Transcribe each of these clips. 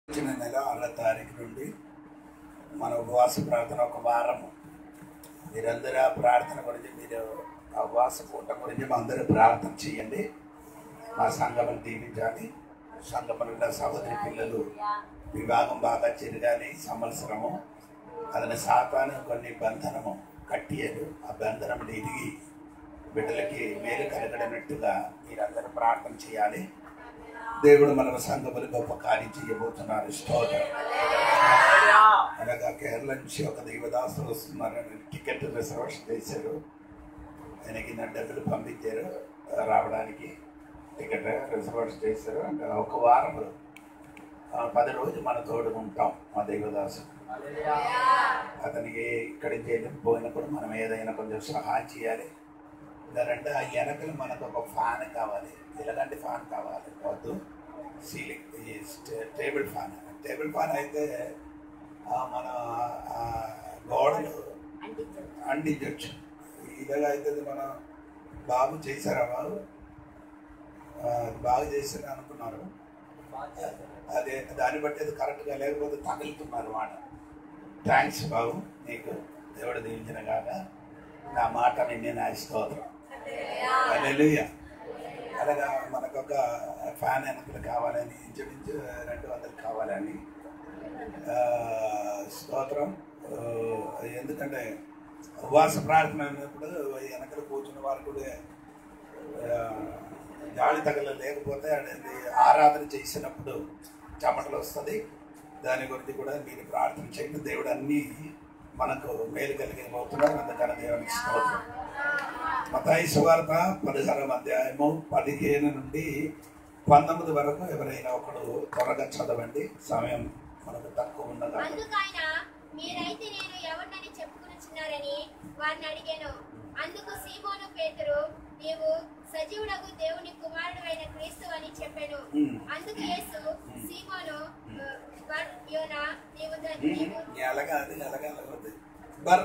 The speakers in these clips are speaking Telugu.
వచ్చిన నెల ఆరో తారీఖు నుండి మన ఉపవాస ప్రార్థన ఒక వారము మీరందరూ ఆ ప్రార్థన గురించి మీరు ఆ ఉపవాస పూట గురించి మా అందరూ ప్రార్థన చేయండి మా సంఘమును దీవించాలి సంఘములో సహోదరి పిల్లలు వివాహం బాగా జరగాలి సంవత్సరము అతని సాతాను కొన్ని బంధనము కట్టియరు ఆ బంధనం ఇరిగి బిడ్డలకి మేలు కలగడనట్టుగా మీరందరూ ప్రార్థన చేయాలి దేవుడు మన సంఘములు గొప్ప కార్యం చేయబోతున్నారు స్తోత్రం అనగా కేరళ నుంచి ఒక దైవదాసులు వస్తున్నారని టికెట్ రిజర్వేషన్ చేశారు ఆయనకి నా డబ్బులు పంపించారు రావడానికి టికెట్ రిజర్వేషన్ చేశారు అంటే ఒక వారం ఆ, పది రోజులు మన తోడు ఉంటాం మా దైవదాసు అతనికి ఇక్కడి నుంచి వెళ్ళిపోయినప్పుడు మనం ఏదైనా కొంచెం సహాయం చేయాలి లేదంటే ఆ వెనకలు మనకు ఒక ఫ్యాన్ కావాలి ఎలాంటి ఫ్యాన్ కావాలి వద్దు సీలింగ్ ఈ స్టే- టేబుల్ ఫ్యాన్ టేబుల్ ఫ్యాన్ అయితే ఆ, మన ఆ, గోడలు అంటించవచ్చు ఇలాగ అయితే మన బాగు చేశారా వారు ఆ, బాగు చేశారు అనుకున్నారు అదే దాన్ని బట్టి అది కరెక్ట్గా లేకపోతే తగులుతున్నారు మాట థ్యాంక్స్ బాబు నీకు దేవుడు దీవించిన కాక నా మాట నిన్నే నా స్తోత్రం హల్లెలూయా అలాగా మనకు ఒక ఫ్యాన్ వెనకలు కావాలని ఇంచుమించు రెండు వందలు కావాలని ఆ, స్తోత్రం ఆ, ఎందుకంటే ఉపవాస ప్రార్థన అయినప్పుడు వెనకలు కూర్చున్న వారు కూడా ఆ, గాలి తగల లేకపోతే అది ఆరాధన చేసినప్పుడు చెమటలు వస్తుంది దాని గురించి కూడా మీరు ప్రార్థన చేయండి దేవుడు అన్నీ మనకు మేలు కలిగిపోతున్నారు అందుకని దేవునికి స్తోత్రం మతాయి సువార్త పదిహేను అధ్యాయము పదిహేను నుండి పంతొమ్మిది వరకు ఎవరైనా ఒకడు త్వరగా చదవండి సమయం మనకు తక్కువ ఉన్నదా అందుకైన మీరైతే నేను ఎవరినని చెప్పుకొనుచున్నారని వారిని అడిగాను అందుకు సీమోను పేతురు నీవు సజీవుడగు దేవుని కుమారుడు అయిన క్రీస్తు అని చెప్పాను Hmm. అందుకు యేసు సీమోను ఆ, బర్ యోనా నీవు ద- నీవు ఎలాగా అది ఎలాగా ఎలాగవుతుంది బర్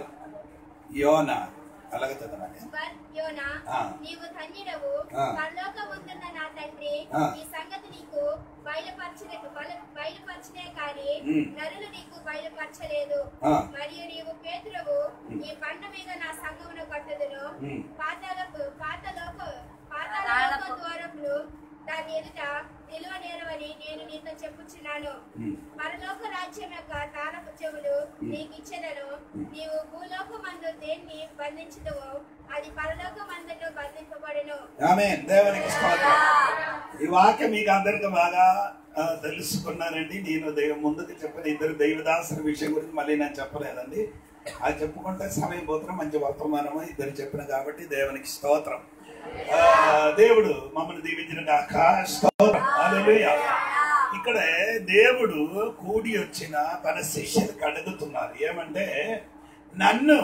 యోన అలాగ చదవండి బర్ యోనా ఆ. నీవు ధన్యుడవు ఆ. పరలోకముందున్న నా తండ్రి ఆ. ఈ సంగతి నీకు బయలుపరచలే బల- బయలుపరచలే కానీ Hmm. నరులు నీకు బయలుపరచలేదు ఆ. మరియు నీవు పేతురవు ఈ బండ మీద నా సంగమును కట్టుదును Hmm. పాతాళపు పాతలోక పాతాళలోక ద్వారములు దాని ఎదుట నిలువనేరవని నేను నీతో చెప్పుచున్నాను ఉమ్. పరలోక రాజ్యం యొక్క తాళపు చెవులు నీకు ఇచ్చెదను నీవు భూలోక మందు దేన్ని బంధించదువో అది పరలోక మందును బంధింపబడును ఆమె దేవునికి స్తోత్రం ఈ వాక్యం మీకు అందరికి బాగా ఆ, తెలుసుకున్నానండి నేను దైవ ముందుకు చెప్పిన ఇద్దరు దైవదాసుల విషయం గురించి మళ్ళీ నేను చెప్పలేదండి అది చెప్పుకుంటే సమయం పోతున్నా మంచి వర్తమానము ఇద్దరు చెప్పిన కాబట్టి దేవునికి స్తోత్రం ఆ, దేవుడు మమ్మల్ని దీవించిన కాక స్తోత్రం హల్లెలూయా. ఇక్కడ దేవుడు కూడి వచ్చిన తన శిష్యులకు అడుగుతున్నారు ఏమంటే నన్ను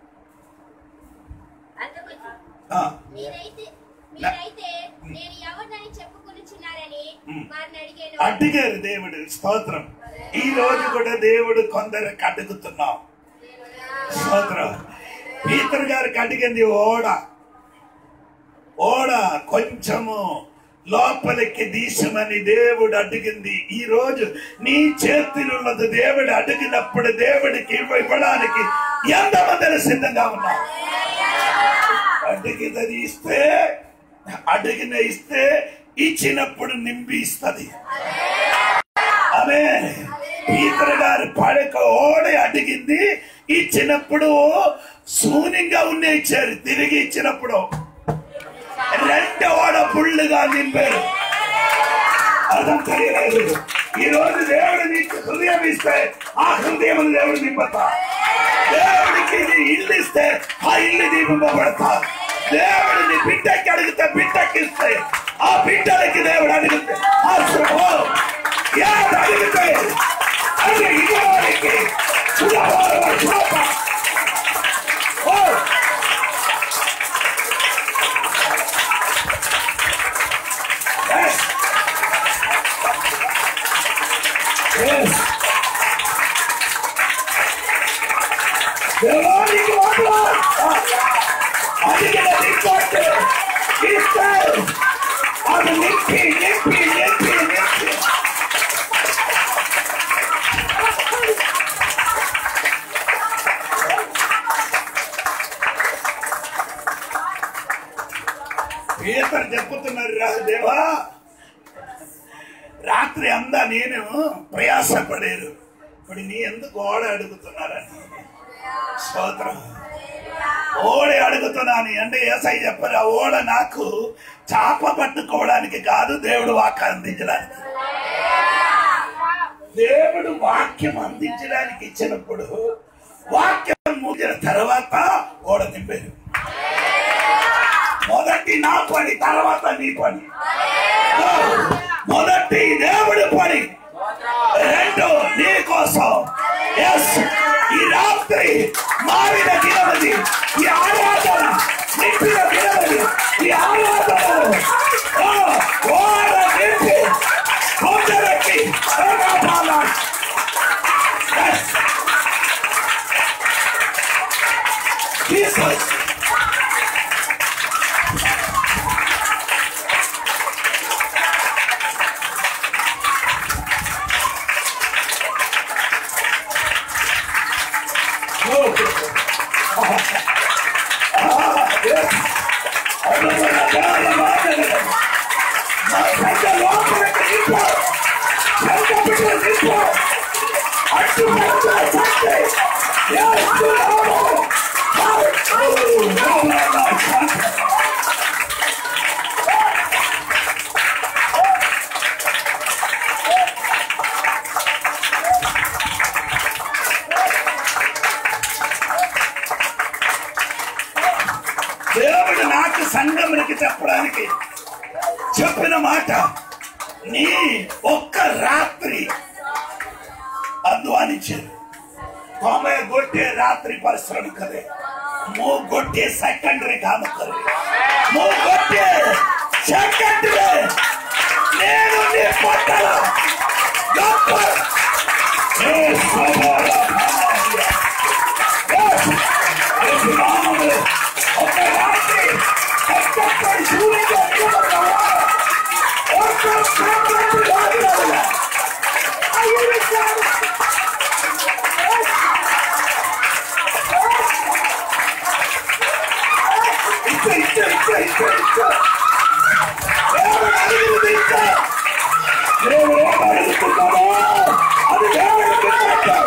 అందుకు ఆ, మీరైతే మీరైతే నేను ఎవరినని చెప్పుకొనుచున్నారని Hmm. వారిని అడిగాను అడిగారు దేవుడు స్తోత్రం ఈ రోజు కూడా దేవుడు కొందరికి అడుగుతున్నాం స్తోత్రం పీతర్ గారికి అడిగింది ఓడ ఓడ కొంచెము లోపలికి దీశమని దేవుడు అడిగింది ఈ రోజు నీ చేతిలో ఉన్నది దేవుడు అడిగినప్పుడు దేవుడికి ఇవ్వ- ఇవ్వడానికి ఎంతమంది సిద్ధంగా ఉన్నారు అడిగినది ఇస్తే అడిగిన ఇస్తే ఇచ్చినప్పుడు నింపి ఇస్తుంది ఆమె పీతర్ గారి పడక ఓడి అడిగింది ఇచ్చినప్పుడు శూన్యంగా ఉన్న ఇచ్చారు తిరిగి ఇచ్చినప్పుడు రెండు ఓడ పుల్లుగా నింపారు అర్థం తెలియలేదు ఈ రోజు దేవుడు నీకు హృదయం ఇస్తే ఆ హృదయం దేవుడు నింపతా దేవుడికి నీ ఇల్లు ఇస్తే ఆ ఇల్లు దీపింపబడతా దేవుడిని బిడ్డకి అడిగితే బిడ్డకి ఇస్తే ఆ బిడ్డలకి దేవుడు అడిగితే ఆ శ్రమం ఏడు అడిగితే అది ఇవ్వడానికి సులభమైన శ్లోక. ఓ Yes. Yes. దేవానికి వందనాలు. అడిగిన రిపోర్ట్ ఇస్తారు అది నింపి నింపి నింపి నింపి రాత్రి అందా నేను ప్రయాసపడేరు ఇప్పుడు నీ ఎందుకు ఓడ అడుగుతున్నారని స్తోత్రం ఓడ అడుగుతున్నాను అంటే ఏసై చెప్పారు ఆ ఓడ నాకు చాప పట్టుకోవడానికి కాదు దేవుడు వాక్యం అందించడానికి దేవుడు వాక్యం అందించడానికి ఇచ్చినప్పుడు వాక్యం ముగిన తర్వాత ఓడ నింపారు మొదటి నా పని తర్వాత నీ పని మొదటి దేవుడి పని రెండు నీ కోసం ఎస్ ఈ రాత్రి మారిన దినమది ఈ ఆరాధన నింపిన దినమది ఈ ఆరాధన ఓడ నింపి కొందరికి Jesus. దేవుడు నాకు సంగమునికి చెప్పడానికి చెప్పిన మాట నీ ఒక్క రాత్రి అధ్వానించారు తొంభై గొట్టే రాత్రి పరిశ్రమ కదే మూ గొట్టే సెకండరీ కాదు కదే మూ గొట్టే సెకండరీ నేను నీ పట్టణ గొప్ప ఏ సవాల భాగ్య. ఏ నామములో ఒక రాత్రి కష్టపడి సూర్యుడు నిలబడ్డావా? ఒక సంగతి రాగలవా? ఇచ్చ, ఇచ్చ, ఇచ్చ, ఇచ్చ, ఇచ్చ. దేవుడు అడిగినది ఇచ్చ. దేవుడు ఏం అడుగుతున్నాడో అది దేవుడికి ఇవ్వచ్చు.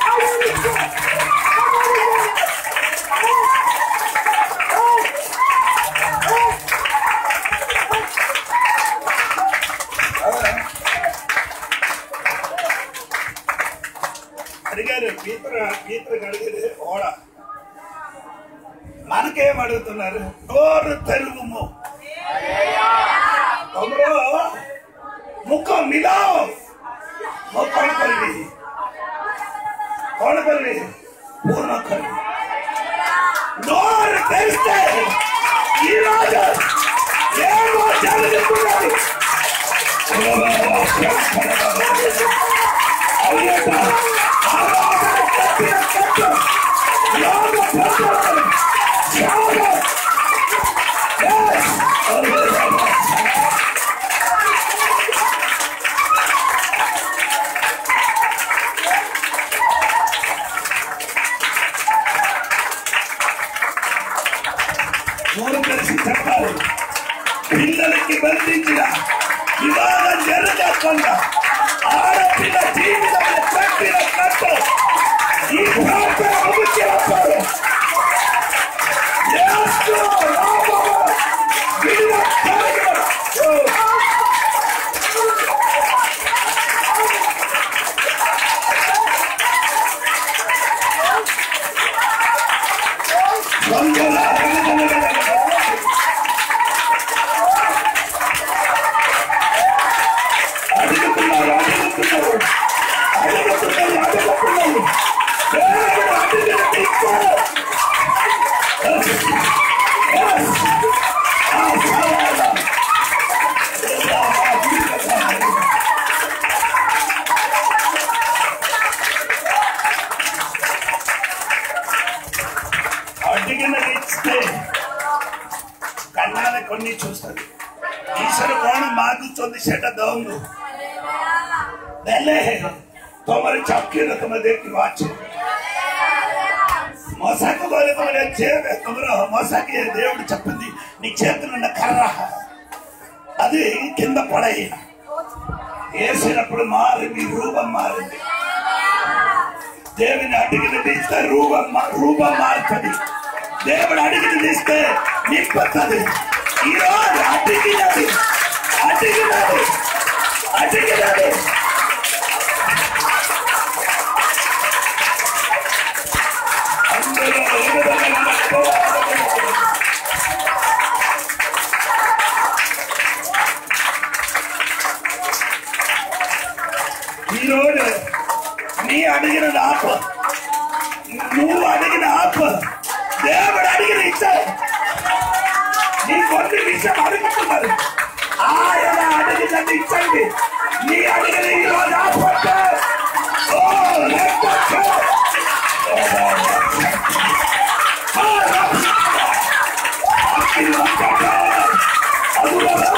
అడిగారు పీతర పీతరకు అడిగారు ఓడ మనకేం అడుగుతున్నారు నోరు తెలుగుము తమరో ముఖం మిలావ్ ముఖం కల్వి కోణ కల్వి పూర్ణ కల్వి నోరు తెరిస్తే ఈ రోజు ఏమో జరుగుతున్నది అవునట ఆరాధన కట్టిన కట్టు యోగ ప్రచారం యోగ Yes! నోరు కలిసి చెప్పాలి పిల్లలకి బంధించిన వివాహం జరగకుండా ఆడపిల్ల జీవితాన్ని కట్టిన కట్టు ఈ ప్రాంతం ముగించినప్పుడు యేసు నామములో విడుదల కలుగును. వందల అడుగుతున్నారు అడుగుతున్నారు అడుగుతున్నారు అడుగుతున్నారు దేవుడు అడిగినది ఇచ్చాడు. Yes. ఆ సవాల. ఇలా మా జీవితాన్ని అడిగినది ఇస్తే కన్నాల కొన్ని చూస్తుంది ఈశ్వర కోణం మాగుతుంది సెట దౌంగు నెలే తొమరి చక్కిన తమ దేకి వాచ్ మోసాకు పోలే తమరే చేవే తమరు మోసాకి దేవుడు చెప్పింది నీ చేతులున్న కర్ర అది కింద పడయి వేసినప్పుడు మారి మీ రూపం మారింది దేవుని అడిగినది ఇస్తే రూపం మా- రూపం మారుతుంది దేవుడు అడిగినది ఇస్తే నింపుతుంది ఈరోజు అడిగినది అడిగినది అడిగినది అందులో ఎదురు ఈరోజు నీ అడిగిన ఆపు నువ్వు అడిగిన ఆపు దేవుడు అడిగిన ఇచ్చావు నీ కొన్ని విషయం అడుగుతున్నారు ఆయన అడిగినది ఇచ్చండి నీ అడిగిన ఈ రోజు ఆపంటే ఓ లేకపోతే అఖిల వంకట, అదురరా.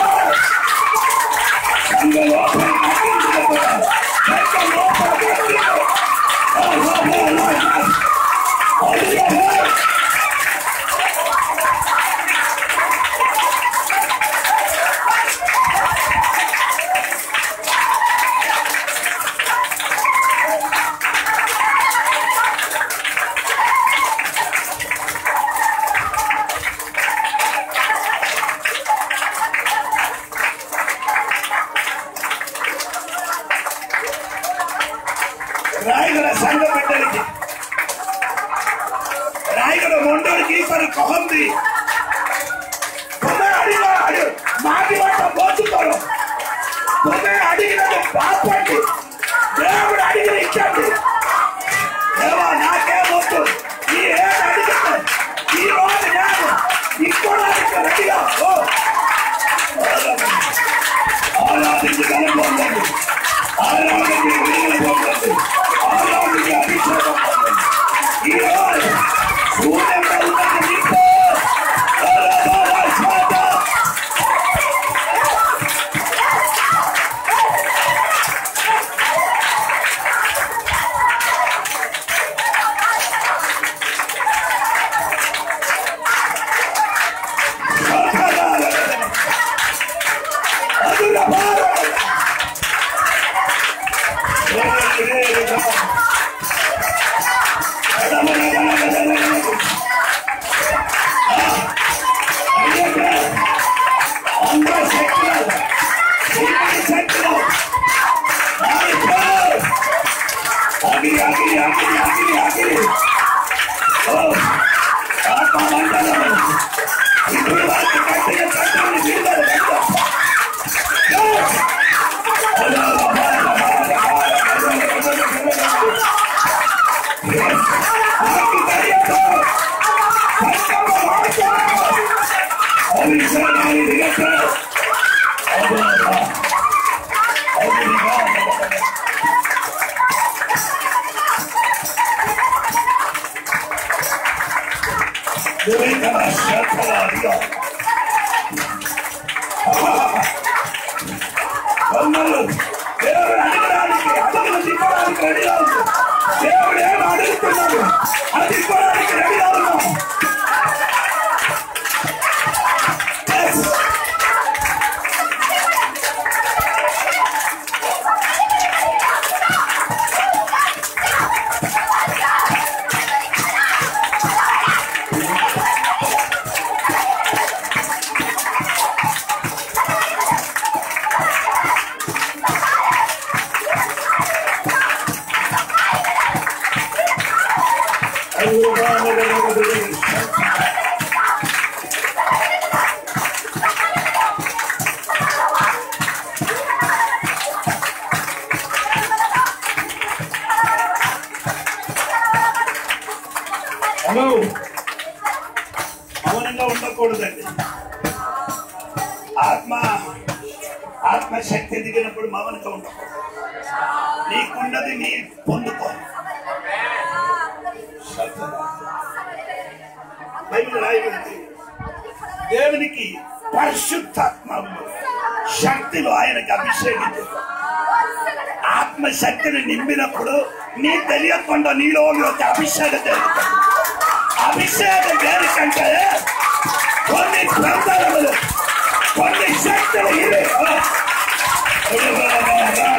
రాయగడ సంఘ బిడ్డలకి రాయగడ మొండోడికి ఈశ్వరు కొహంది तुम्हें अड़िगा अड़ि माटी వంట పోతున్నారు तुम्हें అడిగినది పాపండి దేవుడు అడిగిన ఇచ్చండి దేవా నాకేమొద్దు ఈ ఏడు అడిగితే ఈ రోజు నేను ఇక్కడానికి రెడీగా ఓ ఆరాధించి కనుక పొందండి ఆరాధించి వీలు పొందండి ఆరాధించి అభిషేకం పొందండి ఈ రోజు సూర్యం కలుగుతుంది నీకు ఆగిరి ఆగిరి ఆగిరి ఆగిరి ఆగిరి ఓ ఆత్మ మండలం ఇప్పుడు వారికి కట్టిన చట్టాన్ని విడుదల పెట్టాం అందరూ దేవుడు అడగడానికి అడుగులు తిప్పడానికి రెడీగా ఉంది దేవుడు ఏమో అడుగుతున్నాడు అది తిప్పడానికి రెడీగా ఉన్నాం Yes. హలో మౌనంగా ఉండకూడదండి ఆత్మ ఆత్మశక్తి దిగినప్పుడు మౌనంగా ఉండకూడదు నీకున్నది నీ పొందుకో బైబిల్ రాయబడింది దేవునికి పరిశుద్ధాత్మ శక్తిలో ఆయనకు అభిషేకించారు ఆత్మశక్తిని నింపినప్పుడు నీ తెలియకుండా నీలో ఒక అభిషేకం జరుగుతుంది అభిషేకం దేనికంటే కొన్ని గ్రంథములు కొన్ని శక్తులు ఇవి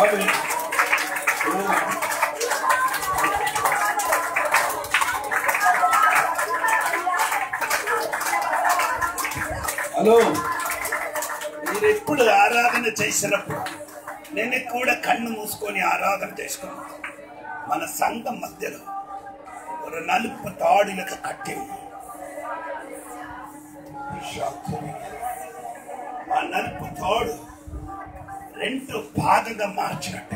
ఆమేన్. హలో మీరు ఎప్పుడు ఆరాధన చేసినప్పుడు నేను కూడా కన్ను మూసుకొని ఆరాధన చేసుకున్నాను మన సంఘం మధ్యలో ఒక నలుపు తాడులకు కట్టి ఉంది. ఆ నలుపు తాడు రెండు భాగంగా మార్చినట్టు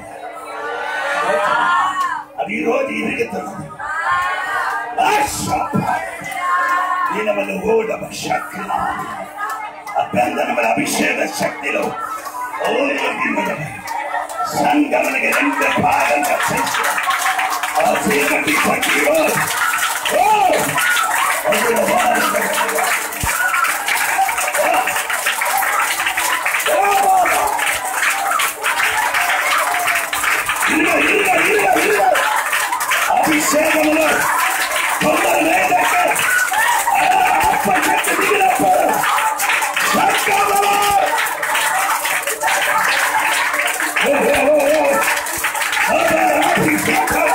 అది ఈరోజు ఇరుగుతున్నది దీనివల్ల ఓడమ శక్తి అభ్యంతరముల అభిషేక శక్తిలో ఓడిన సంగమనికి రెండు భాగంగా చేసి ఆ చీకటి శక్తిలో ఓ! వదిన వారుగా ఇల్ల, ఇల్ల, ఇల్ల, ఇల్ల. అభిషేకములో తొందర లేదంటే ఆత్మశక్తి దిగినప్పుడు సంగమలో ఓ, ఓ, ఓ, ఓ. తొందర అభిషేకం.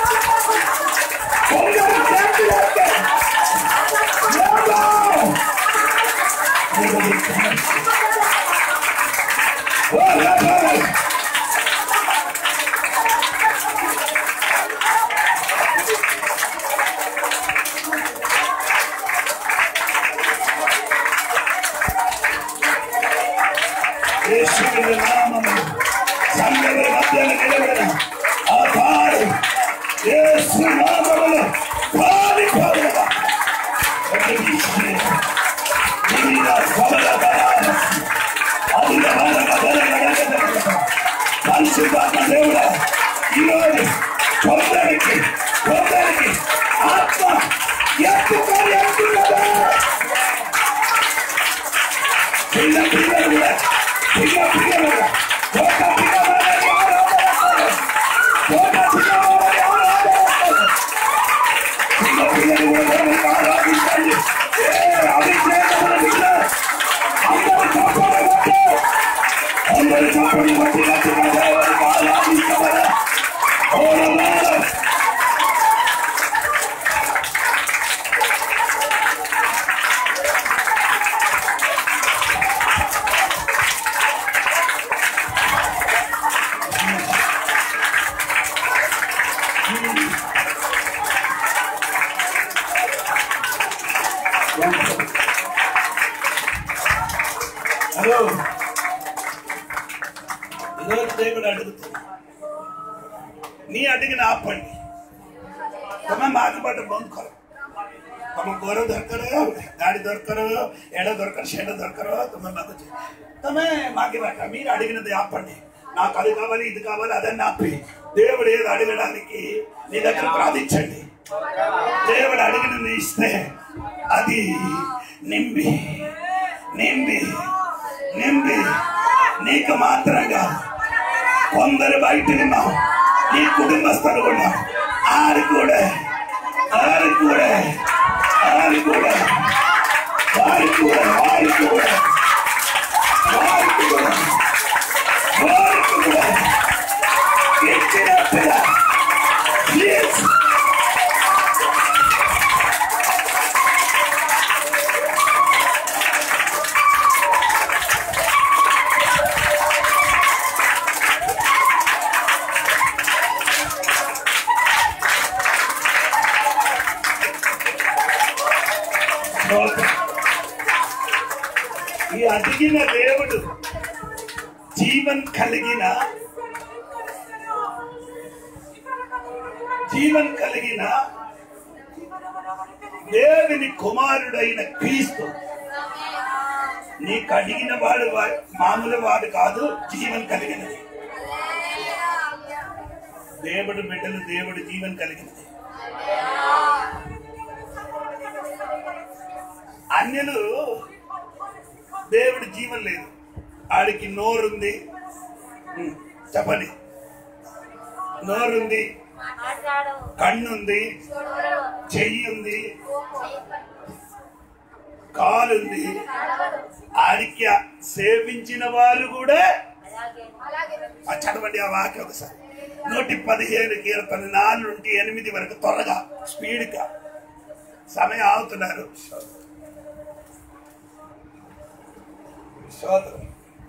తొందర శక్తి అంటే. ఓ, లేకపోతే. యేసువిని నామములో సంఘముల మధ్యన నిలబడిన ఆ తాడు యేసు నామములో పాలిపోవుగా. ప్రకటించి నీల సబల బలాలు, అదిల బలమ బలగడగడగడ. పరిశుద్ధాత్మ దేవుడా ఈరోజు కొందరికి కొందరికి ఆత్మ ఎత్తుకొని ఎత్తున్నదా పిల్ల పిల్లలు కూడా పిల్ల పిల్లలు కూడా ఒక పిల్లవాడిని ఆరాధన ఒక పిల్లవాడిని ఆరాధన పిల్ల పిల్లలు కూడా దేవుని ఆరాధించండి ఏ అభిషేకముల పిల్ల అందరూ చప్పట్లు కొట్టు అందరూ చప్పట్లు కొట్టి గట్టిగా దేవునికి ఆరాధించమని ఓరమాల హలో ఈరోజు దేవుడు అడుగుతుంది నీ అడిగిన ఆపండి తమ మాకుబట్ట బందుకోరు తమ గోర దొరకరు గాడి దొరకరు ఎడ దొరకరు షెడ దొరకరు తమ మాకు చే- తమే మాకి బట్ట మీరు అడిగినది ఆపండి నాకు అది కావాలి ఇది కావాలి అదని ఆపి దేవుడు ఏది అడగడానికి నీ దగ్గర ప్రార్థించండి దేవుడు అడిగినది ఇస్తే అది నింబి నింబి నింబి నీకు మాత్రంగా కొందరు బయట ఉన్నాం నీ కుటుంబస్తులు కూడా ఆరు కూడా ఆరు కూడా ఆరు కూడా వారి కూడా వారి కూడా వారి కూడా వారి కూడా ఇచ్చినట్టుగా ప్లీజ్ ఈ అడిగిన దేవుడు జీవన్ కలిగిన జీవన్ కలిగిన దేవుని కుమారుడైన క్రీస్తు నీకు అడిగిన వాడు వా- మామూలు వాడు కాదు జీవన్ కలిగినది దేవుడు బిడ్డలు దేవుడు జీవన్ కలిగినది అన్యులు దేవుడి జీవం లేదు ఆడికి నోరుంది ఉం, చెప్పండి నోరుంది కన్నుంది చెయ్యి ఉంది కాలుంది ఆడికి సేవించిన వాళ్ళు కూడా అలాగే ఆ చదవండి ఆ వాక్యం ఒకసారి నూటి పదిహేను కీర్తన నాలుగు నుండి ఎనిమిది వరకు త్వరగా స్పీడ్గా సమయం ఆగుతున్నారు సోదరు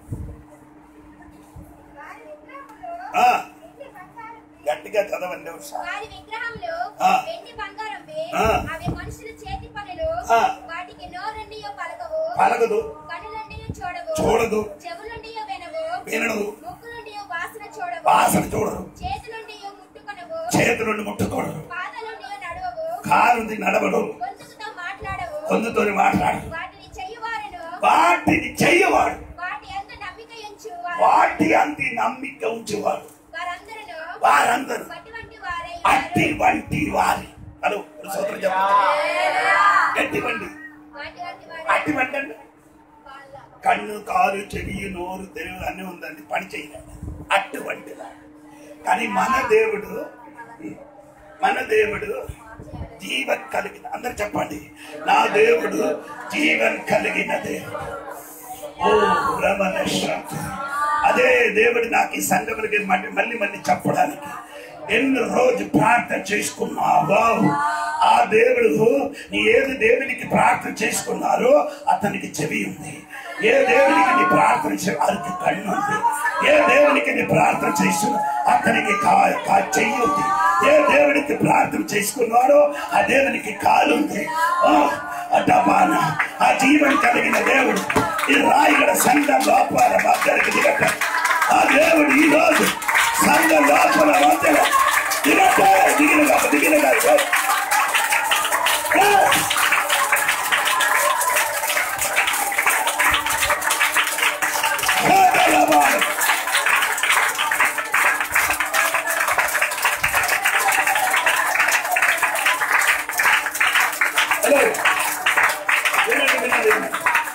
వారి విగ్రహంలో ఆ, వెండి బంగారం గట్టిగా చదవండి ఒకసారి వారి విగ్రహంలో ఆ. వెండి బంగారంవే ఆ. అవి మనుషుల చేతి పనులు ఆ. వాటికి నోరుండియో పలకవు పలకదు కనులుండియో చూడవు చూడదు చెవులుండియో వినవు వినడు ముక్కులుండియో వాసన చూడవు వాసన చూడరు చేతులుండియో ముట్టుకొనవు చేతులను ముట్టుకోడరు పాదలుండియో నడవవు కారుంది నడవడు గొంతుకుతో మాట్లాడవు కొందుతోని మాట్లాడు వాటిని చెయ్యువారును వాటిని చెయ్యవాడు వాటి అంత నమ్మిక ఉంచు వాటి అంతి నమ్మిక ఉంచేవాడు వారందరూ వారందరూ మట్టి వంటి వారై అట్టి ఉన్నారు. వంటి వారి హలో సోదరు చెప్పండి గట్టి వంటి వాటి వంటి అట్టి వారై వంటి అంటే కన్ను కారు చెవి నోరు తెలివి అన్నీ ఉందండి పని చేయలేదు అటువంటి వాడు. కానీ మన దేవుడు మన దేవుడు జీవన్ కలిగిన అందరు చెప్పండి నా దేవుడు జీవన్ కలిగిన దేవుడు ఓ రమణ శాంతి. అదే దేవుడు నాకు ఈ సంఘములకి మళ్ళీ మళ్ళీ మళ్ళీ చెప్పడానికి ఎన్ని రోజు ప్రార్థన చేసుకున్నావా ఆ దేవుడు నీ ఏది దేవునికి ప్రార్థన చేసుకున్నారో అతనికి చెవి ఉంది ఏ దేవునికి నీ ప్రార్థన చే- అతనికి కన్ను ఉంది ఏ దేవునికి నీ ప్రార్థన చేస్తున్నా అతనికి కా కా- చెయ్యి ఉంది ఏ దేవునికి ప్రార్థన చేసుకున్నాడో ఆ దేవునికి కాలు ఉంది ఆ, ఆ డబాన ఆ జీవన కలిగిన దేవుడు ఈ రాయిగడ సంఘ లోపల మధ్యకి దిగట ఆ దేవుడు ఈ రోజు సంఘ లోపల మధ్యలో దిగట దిగిన కాదు దిగిన కాదు ఏ! ఏ డబాన. హలో వినండి వినండి వినండి.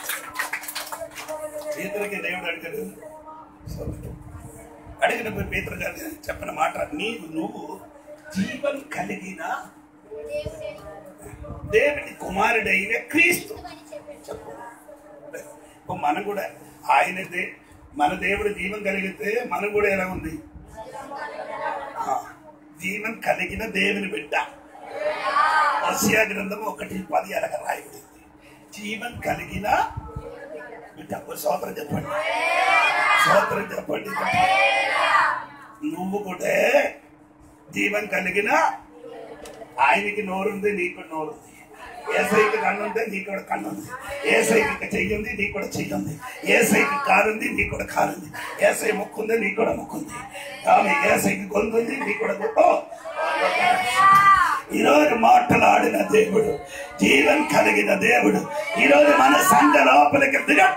పేతులకి దేవుడు అడిగాడు అడిగినప్పుడు పేతులు గారు చెప్పిన మాట నీవు నువ్వు జీవం కలిగిన దేవుడని దేవుని కుమారుడైన క్రీస్తు అని చెప్పాడు చెప్పు ఇప్పుడు మనం కూడా ఆయన దే- మన దేవుడు జీవం కలిగితే మనం కూడా ఎలా ఉంది ఆ, జీవం కలిగిన దేవుని బిడ్డ రష్యా గ్రంథం ఒకటి పది అలాగ రాయబడింది జీవం కలిగిన బిడ్డ ఒక సోదరం చెప్పండి సోదరం చెప్పండి నువ్వు కూడా జీవం కలిగిన ఆయనకి నోరుంది నీకు నోరుంది ఏసైకి కన్ను ఉంది నీకు కూడా కన్ను ఉంది ఏసైకి చెయ్యి ఉంది నీకు కూడా చెయ్యి ఉంది ఏసైకి కారు ఉంది నీకు కూడా కారు ఉంది ఏసై ముక్కు ఉంది నీకు కూడా ముక్కు ఉంది ఆమె ఏసైకి గొంతు ఉంది నీకు కూడా గొంతు. ఓ! ఈరోజు మాట్లాడిన దేవుడు జీవన్ కలిగిన దేవుడు ఈరోజు మన సంఘ లోపలికి దిగట్ట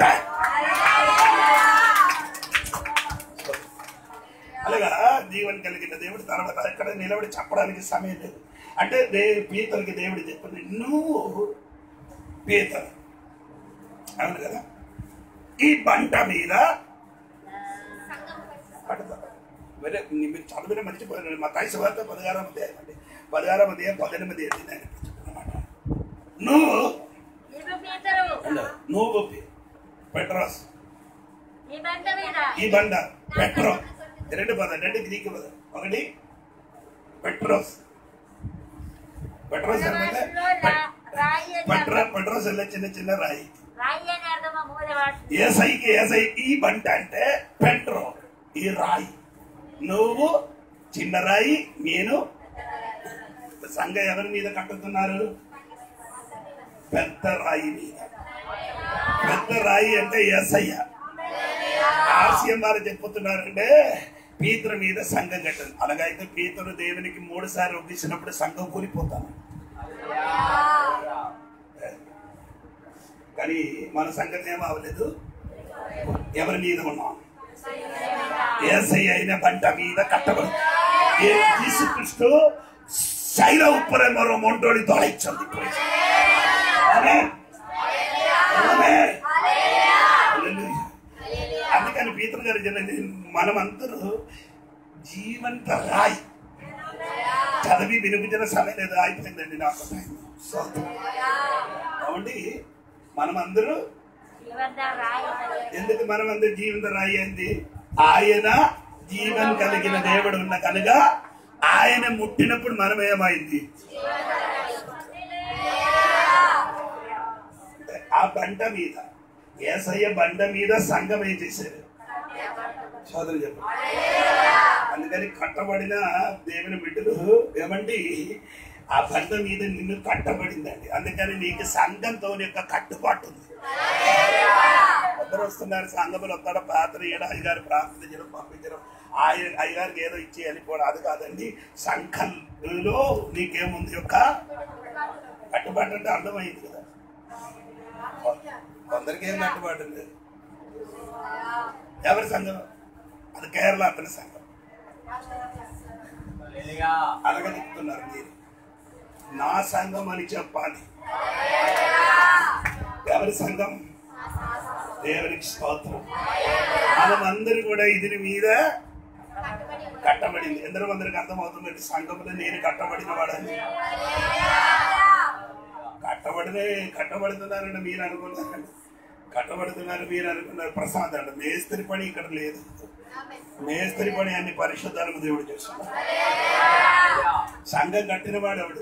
అలాగా జీవన్ కలిగిన దేవుడు తర్వాత అక్కడ నిలబడి చెప్పడానికి సమయం లేదు అంటే దే పీతలకి దేవుడు చెప్పింది నువ్వు పీతలు అవును కదా ఈ బంట మీద సంఘం పరిస్థితి. పడతా వేరే నీ- మీరు చదివిన మర్చిపోయారు మా తాయి వార్త పదహారం అధ్యాయం అండి పదహారం అధ్యాయం పద్దెనిమిది అధ్యాయం నేను చెప్తున్నమాట నువ్వు నీవు పీతరు అಲ್ಲ, నువ్వు పి- పెట్రోస్ ఈ బండ మీద ఈ బండ పెట్రో రెండు పదం రెండు గ్రీక్ పదం ఒకటి పెట్రోస్ పెట్రోస్ అంటే భాషలో రా- రాయి అని పెట్రో అర్థం. పెట్రోస్ అంటే చిన్న చిన్న రాయి రాయి అని అర్థమా మూల భాష ఏసైకి ఏసై ఈ బంట అంటే పెట్రో ఈ రాయి నువ్వు చిన్న రాయి నేను సంఘ ఎవరి మీద కట్టుతున్నారు పెద్ద రాయి మీద పెద్ద రాయి అంటే ఎస్ఐ ఆర్సీఎం వారు చెప్పుతున్నారంటే పీతరు మీద సంఘం కట్టదు అలాగైతే పీతరు దేవునికి మూడు సార్లు ఒప్పించినప్పుడు సంఘం కూలిపోతాను కానీ మన సంగతి ఏం అవ్వలేదు ఎవరి మీద ఉన్నాం ఏసై అయిన బంట మీద కట్టబడు ఏ యేసుక్రీస్తు శైల ఉప్పర మరో మొంటోడి తొలగించండి ఆమేన్. ఆమేన్. హల్లెలూయా. అందుకని పీతర్ గారు చెప్పినది మనమందరూ జీవంత రాయి చదివి వినిపించిన సమయం లేదు అయిపోయిందండి నాకు టైం. స్తోత్రం. కాబట్టి మనమందరూ జీవంత రాయి ఎందుకు మనం అందరు జీవిత రాయి అయింది ఆయన జీవం కలిగిన దేవుడు ఉన్న కనుక ఆయన ముట్టినప్పుడు మనం ఏమైంది ఆ బండ మీద ఏసయ్య బండ మీద సంఘం ఏం చేశారు సోదరు చెప్పు అందుకని కట్టబడిన దేవుని బిడ్డలు ఏమండి ఆ బండ మీద నిన్ను కట్టబడిందండి అందుకని నీకు సంఘంతో యొక్క కట్టుబాటు ఉంది అందరూ వస్తున్నారు సంఘములు వస్తాడు ప్రార్థన చేయడం అయ్యగారు ప్రార్థన చేయడం పంపించడం ఆయన అయ్యగారికి ఏదో ఇచ్చి వెళ్ళిపోవడం అది కాదండి సంఘంలో నీకేముంది యొక్క కట్టుబాటు అంటే అర్థమైంది కదా కొందరికి ఏం కట్టుబాటు లేదు ఎవరి సంఘం అది కేరళ అతని సంఘం అలాగే చెప్తున్నారు మీరు నా సంఘం అని చెప్పాలి ఎవరి సంఘం దేవునికి స్తోత్రం మనమందరూ కూడా ఇది మీద కట్టబడింది ఎందరో మందిరికి అర్థమవుతుందండి సంఘంలో నేను కట్టబడిన వాడని కట్టబడినే కట్టబడుతున్నారని మీరు అనుకున్నారండి కట్టబడుతున్నారు మీరు అనుకున్నారు ప్రసాద్ అండి మేస్త్రి పని ఇక్కడ లేదు మేస్త్రి పని అన్ని పరిశుద్ధాలకు దేవుడు చేస్తున్నాడు సంఘం కట్టిన వాడు ఎవడు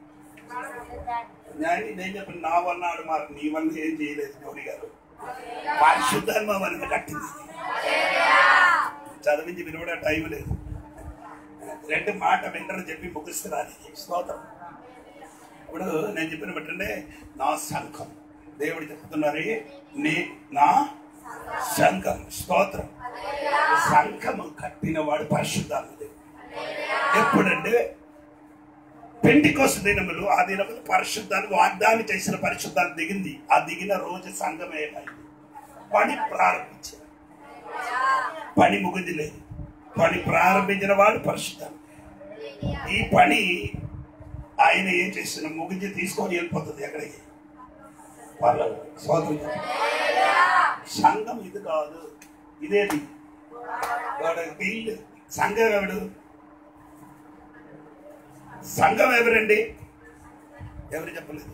నేను నేను చెప్పిన నా వల్ల ఆడు మాకు నీ వల్ల ఏం చేయలేదు జోడి గారు పరిశుద్ధాత్మ వల్ల కట్టింది చదివించి వినవడే టైం లేదు రెండు మాట వింటారని చెప్పి ముగిస్తున్నానికి స్తోత్రం ఇప్పుడు నేను చెప్పిన బట్టంటే నా సంఘం దేవుడు చెప్తున్నారు నీ నా సంఘం స్తోత్రం సంఘము కట్టినవాడు పరిశుద్ధాత్మ ఎప్పుడంటే పెంటికోస్ దినములు ఆ దినములు పరిశుద్ధాన్ని వాగ్దానం చేసిన పరిశుద్ధాన్ని దిగింది ఆ దిగిన రోజు సంఘం ఏమైంది పని ప్రారంభించారు పని ముగింది లేదు పని ప్రారంభించిన వాడు పరిశుద్ధాన్ని ఈ పని ఆయన ఏం చేసిన ముగించి తీసుకొని వెళ్ళిపోతుంది ఎక్కడికి వాళ్ళ సోదరు సంఘం ఇది కాదు ఇదేది వాడు వీళ్ళు సంఘం ఎవడు సంఘం ఎవరండి ఎవరు చెప్పలేదు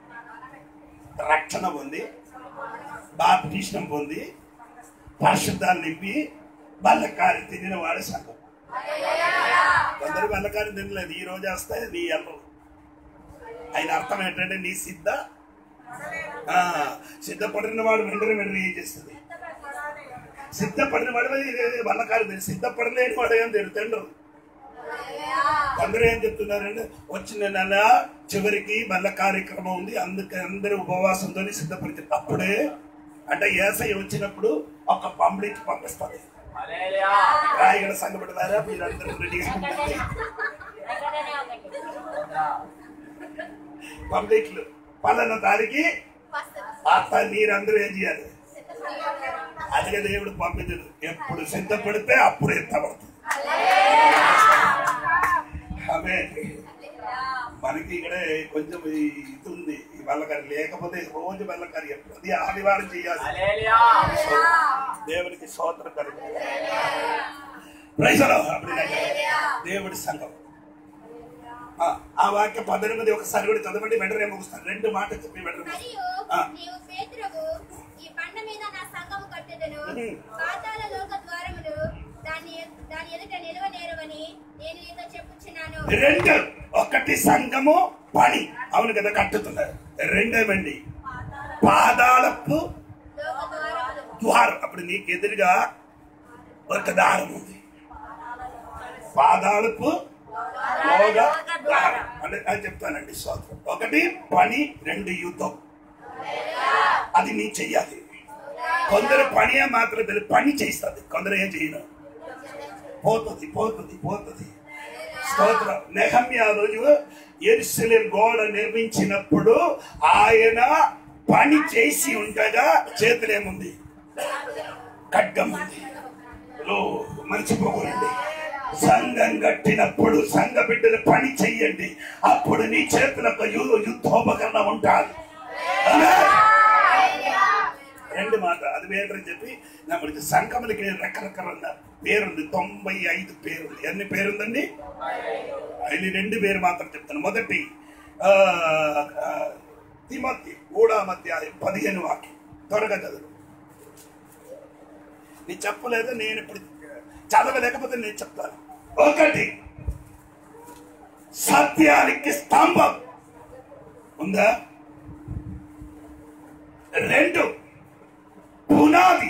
రక్షణ పొంది బాప్టిష్టం పొంది పరిశుద్ధాన్ని నింపి బల్లకారి తినిన వాడు సంఘం కొందరు బల్లకారి తినలేదు ఈ రోజు వస్తే నీ ఎల్లరు ఆయన అర్థం ఏంటంటే నీ సిద్ధ ఆ, సిద్ధపడిన వాడు వెంటనే వెంటనే ఏం చేస్తుంది సిద్ధపడిన వాడు బల్లకారి తిని సిద్ధపడలేని వాడు ఏం తిరుగుతాడు అందరూ ఏం చెప్తున్నారంటే వచ్చిన నెల చివరికి మళ్ళా కార్యక్రమం ఉంది అందుకే అందరూ ఉపవాసంతో సిద్ధపడితే అప్పుడే అంటే ఏసై వచ్చినప్పుడు ఒక పంపిణీకి పంపిస్తుంది రాయగడ సంఘపడతారా మీరందరూ రెడీగా ఉండండి. వెంటనే ఒకటి పంపిణీలు పలానా తారీఖు అత్త మీరందరూ ఏం చేయాలి అందుకే దేవుడు పంపించదు ఎప్పుడు సిద్ధపడితే అప్పుడు ఎత్తబడుతుంది ఆమె మనకి ఇక్కడ కొంచెం ఈ ఇది ఉంది ఈ వల్లకారి లేకపోతే రోజు వల్లకారి ఎప్పుడు అది ఆదివారం చేయాలి దేవునికి స్తోత్రం కలుగు ప్రైజలో దేవుడి సంఘం ఆ, ఆ వాక్య పద్దెనిమిది ఒకసారి కూడా చదవండి వెంటనే ముగుస్తాను రెండు మాటలు చెప్పి వెంటనే మరియు ముగిస్తాను. ఆ, నీవు పేతురవు ఈ బండ మీద నా సంఘము కట్టుదును ఉమ్. పాతాల లోక ద్వారములు దాని దాని ఎదుట నిలవనేరవని నేను నీతో చెప్పుచున్నాను రెండు ఒకటి సంఘము పని అవును కదా కట్టుతున్నారు రెండేమండి పాదాలపు లోక ద్వారములు ద్వారం అప్పుడు నీకు ఎదురుగా ఒక దారం ఉంది పాదాలపు లోగ ద్వారం అంటే అది చెప్తానండి స్వాతంత్రం ఒకటి పని రెండు యుద్ధం అది నీ చెయ్యాలి కొందరు పని మాత్రం తెలియదు పని చేస్తుంది కొందరు ఏం చేయను పోతుంది పోతుంది పోతుంది స్తోత్రం నెహమ్య రోజు ఎరుసలేం గోడ నిర్మించినప్పుడు ఆయన పని చేసి ఉండగా చేతులేముంది ఖడ్గం ఉంది లో మర్చిపోకూడండి సంఘం కట్టినప్పుడు సంఘ బిడ్డలు పని చెయ్యండి అప్పుడు నీ చేతులకు యు- యుద్ధోపకరణం ఉంటారు రెండు మాట అది వేరని చెప్పి నాకు సంఘములకి రకరకాల పేరుంది తొంభై ఐదు పేరుంది ఎన్ని పేరుందండి అది రెండు పేరు మాత్రం చెప్తాను మొదటి ఆ, ఆ, తిమోతి మూడవ అధ్యాయం పదిహేను వాక్యం త్వరగా చదువు నీ చెప్పలేదు నేను ఇప్పుడు చదవలేకపోతే నేను చెప్తాను ఒకటి సత్యానికి స్తంభం ఉందా రెండు పునాది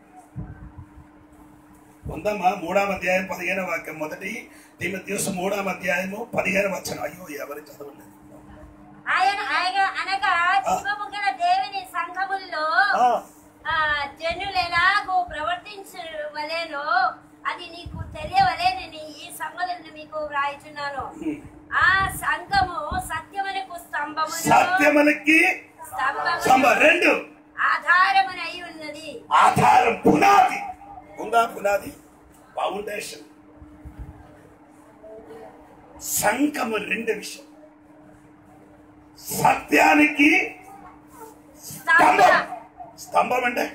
ఉందమ్మా మూడవ అధ్యాయం పదిహేను వాక్యం మొదటి తిమోతియోసు మూడవ అధ్యాయము పదిహేను వచ్చిన అయ్యో ఎవరు చదవలేదు ఆయన ఆయన అనగా జీవము గల దేవుని సంఘముల్లో ఆ, ఆ, జనులు ఎలాగో ప్రవర్తించవలేనో అది నీకు తెలియవలేనని ఈ సంగతులను మీకు వ్రాయిచున్నాను ఉమ్. ఆ సంఘము సత్యమునకు స్తంభము సత్యములకి స్తంభం రెండు ఆధారమునై ఉన్నది ఆధారం పునాది ఉందా పునాది ఫౌండేషన్ సంకము రెండు విషయం సత్యానికి స్తంభం స్తంభం స్తంభం అంటే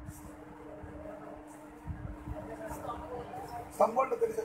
స్తంభం అంటే తెలుసా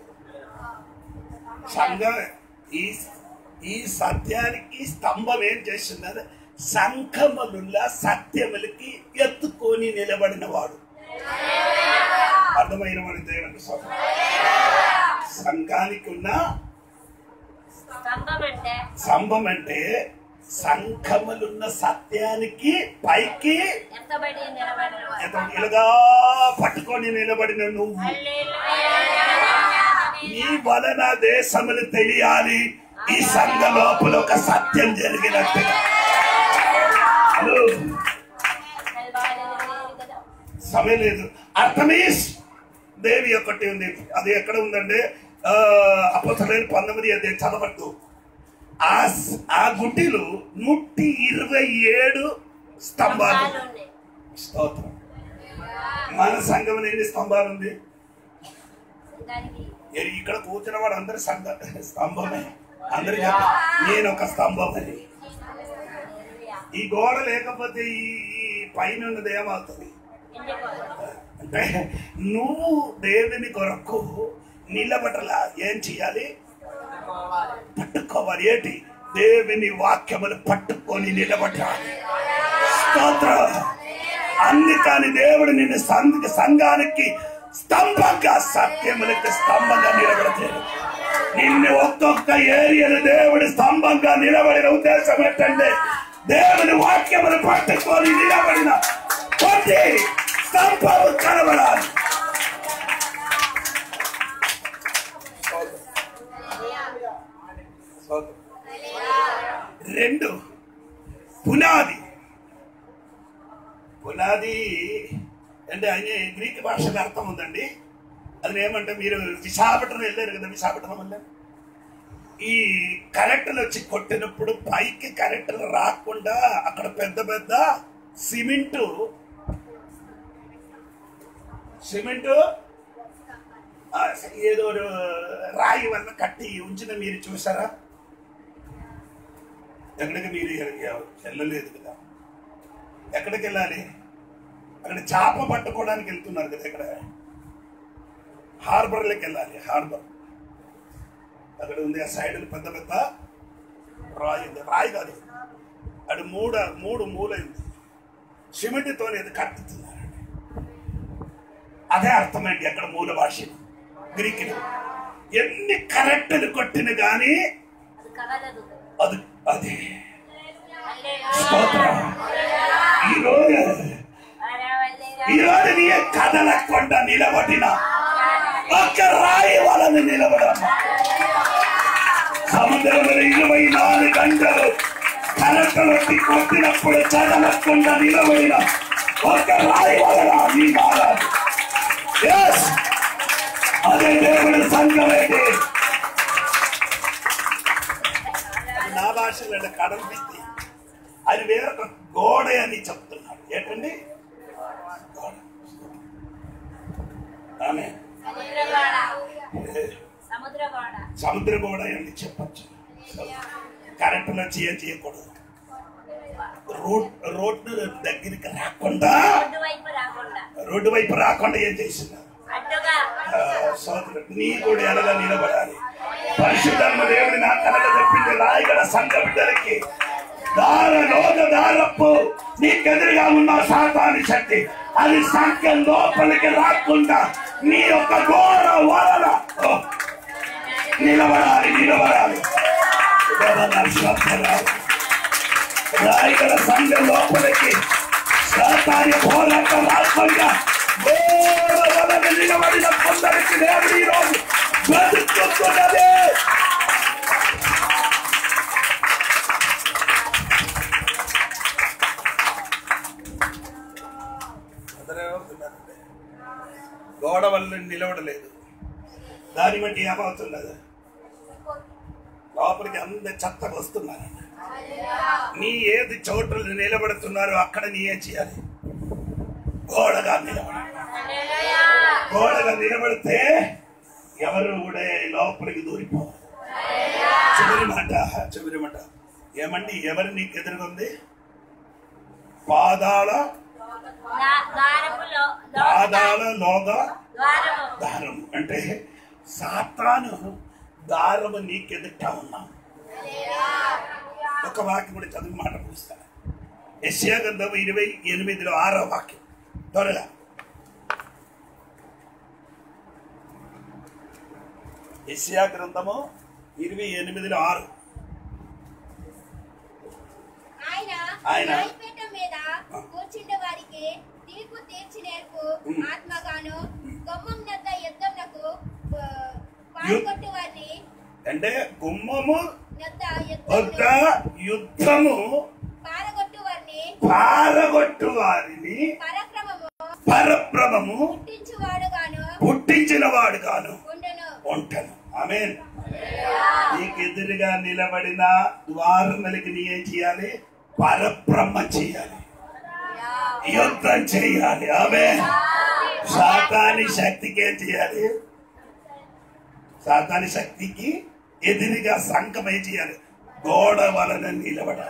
సంఘం ఈ ఈ సత్యానికి స్తంభం ఏం చేస్తున్నారు సంఘములున్న సత్యములకి ఎత్తుకొని నిలబడిన వాడు అర్థమైన వాడి దేవుని స్వభావం. సంఘానికి ఉన్న స్తంభం అంటే స్తంభం అంటే సంఘములున్న సత్యానికి పైకి ఎత్తబడి నిలబడిన వాడు. ఎత్త- ఇలాగా పట్టుకొని నిలబడిన నువ్వు హల్లెలూయా. నీ వలన దేశములు తెలియాలి ఈ సంఘ లోపల ఒక సత్యం జరిగినట్టుగా హలో, సమయం లేదు అర్థమేస్ దేవి ఒకటి ఉంది అది ఎక్కడ ఉందంటే అపోసరైన పంతొమ్మిది అది చదవద్దు ఆ స్- ఆ గుడ్డిలో నూటి ఇరవై ఏడు స్తంభాలు స్తంభాలు ఉన్నాయి. స్తోత్రం మన సంఘంలో ఎన్ని స్తంభాలు ఉంది దానికి ఏ- ఇక్కడ కూర్చున్న వాడు అందరు సంఘ స్తంభమే అందరు చెప్ప నేను ఒక స్తంభమని హల్లెలూయా. ఈ గోడ లేకపోతే ఈ ఈ పైన ఉన్నది ఏమవుతుంది ఎండిపోతుంది. అంటే నువ్వు దేవుని కొరకు నిలబడలా ఏం చేయాలి పట్టుకోవాలి ఏంటి దేవుని వాక్యములు పట్టుకొని నిలబడాలి స్తోత్రం అందుకని దేవుడు నిన్ను సంఘ సంఘానికి స్తంభంగా సత్యములకు స్తంభంగా నిలబడతాడు నిన్ను ఒక్కొక్క ఏరియాలో దేవుడి స్తంభంగా నిలబడిన ఉద్దేశం ఏంటంటే దేవుని వాక్యములు పట్టుకొని నిలబడిన కొద్ది స్తంభము కనబడాలి రెండు పునాది పునాది అంటే ఆయన గ్రీక్ భాషలో అర్థం ఉందండి అది ఏమంటే మీరు విశాఖపట్నం వెళ్ళారు కదా విశాఖపట్నం వెళ్ళారు ఈ కరెంటులు వచ్చి కొట్టినప్పుడు పైకి కరెంటులు రాకుండా అక్కడ పెద్ద పెద్ద సిమెంటు సిమెంటు ఆ, ఏదో ఒక రాయి వల్ల కట్టి ఉంచిన మీరు చూసారా ఎక్కడికి మీరు వెళ్ళలేదు కదా ఎక్కడికి వెళ్ళాలి అక్కడ చేప పట్టుకోవడానికి వెళ్తున్నారు కదా ఇక్కడ హార్బర్లోకి వెళ్ళాలి హార్బర్ అక్కడ ఉంది ఆ సైడ్ పెద్ద పెద్ద రాయి ఉంది రాయి కాదు అది మూడు మూడు మూలైంది సిమెంట్తో ఇది కట్టుతున్నారు అదే అర్థమైంది అక్కడ మూల భాష గ్రీకులు ఎన్ని కరెక్టులు కొట్టిన కానీ అది కదలదు అది అది హల్లెలూయా. స్తోత్రం ఈరోజు హల్లెలూయా. ఈరోజు నీ కదలకుండా నిలబడిన ఒక్క రాయి వాళ్ళని నిలబడమ్మా సముద్రంలో ఇరవై నాలుగు గంటలు కరెంటులకి కొట్టినప్పుడు చదవకుండా నిలబడిన ఒక్క రాయి వలన నీ మారాలి Yes! అదే దేవుడి సంఘమైతే అది నా భాషలో కడంపిస్తే అది వేరొక గోడ అని చెప్తున్నాడు ఏంటండి గోడ ఆమె సముద్రగోడ సముద్రగోడ సముద్ర గోడ అని చెప్పచ్చు కరెంటులో చేయ చేయకూడదు రోడ్ రోడ్డు దగ్గరికి రాకుండా ఒడ్డు వైపు రాకుండా రోడ్డు వైపు రాకుండా ఏం చేసినారు అడ్డుగా ఆ, సోదరుడు నీ కూడా ఎలాగా నిలబడాలి పరిశుద్ధమ్మ దేవుడి నా కలగ తెప్పింది రాయగల సంఘ బిడ్డలకి దార లోక దారప్పు నీకెదురుగా ఉన్న సాతాని శక్తి అది సంఖ్య లోపలికి రాకుండా నీ యొక్క ఘోర వలన ఓ, నిలబడాలి నిలబడాలి రాయగల సంఘం లోపలికి సాతాని పోరాటం రాకుండా ఘోర వలన నిలబడిన కొందరికి దేవుడు ఈరోజు బ్రతుకుతున్నదే అందరేమవుతున్నారంటే గోడ వల్ల నిలవడలేదు దాన్ని బట్టి ఏమవుతున్నది లోపలికి అందరు చెత్తకు వస్తున్నారు నీ ఏది చోట్ల నిలబడుతున్నారో అక్కడ నీ ఏం చేయాలి గోడగా నిలబడాలి గోడగా నిలబడితే ఎవరు కూడా లోపలికి దూరిపోవాలి చివరి మాట చివరి మాట ఏమండి ఎవరు నీకు ఎదురుకుంది పాదాల దా- ద్వారపు లో- లో- పాదాల లోగా ద్వారము దారం అంటే సాతాను దారము నీకెదుట ఉన్నాం ఒక వాక్యం కూడా చదువు మాట ముగిస్తాను యశ్యా గ్రంథం ఇరవై ఎనిమిదిలో ఆరో వాక్యం త్వరగా యశ్యా గ్రంథము ఇరవై ఎనిమిదిలో ఆరు ఆయన ఆయన. న్యాయపీఠం మీద కూర్చుండే వారికి తీర్పు తీర్చి నేర్పు ఆత్మగాను గమ్మం నద్ద యుద్ధంనకు పాల్గొట్టు వారిని అంటే గుమ్మము నద్ద వద్ద యుద్ధం యుద్ధము పారగొట్టు వారిని పారగొట్టు వారిని పరక్రమము పరప్రభము పుట్టించువాడుగాను పుట్టించిన వాడు కాను ఉండను ఉంటాను ఆమె నీకు ఎదురుగా నిలబడిన ద్వారములకి నీ ఏం చేయాలి పరబ్రహ్మ చేయాలి యుద్ధం చేయాలి ఆమె సాతాని శక్తికి ఏం చేయాలి సాతాని శక్తికి ఎదురుగా సంఘం ఏం చేయాలి గోడ వలన నిలబడాలి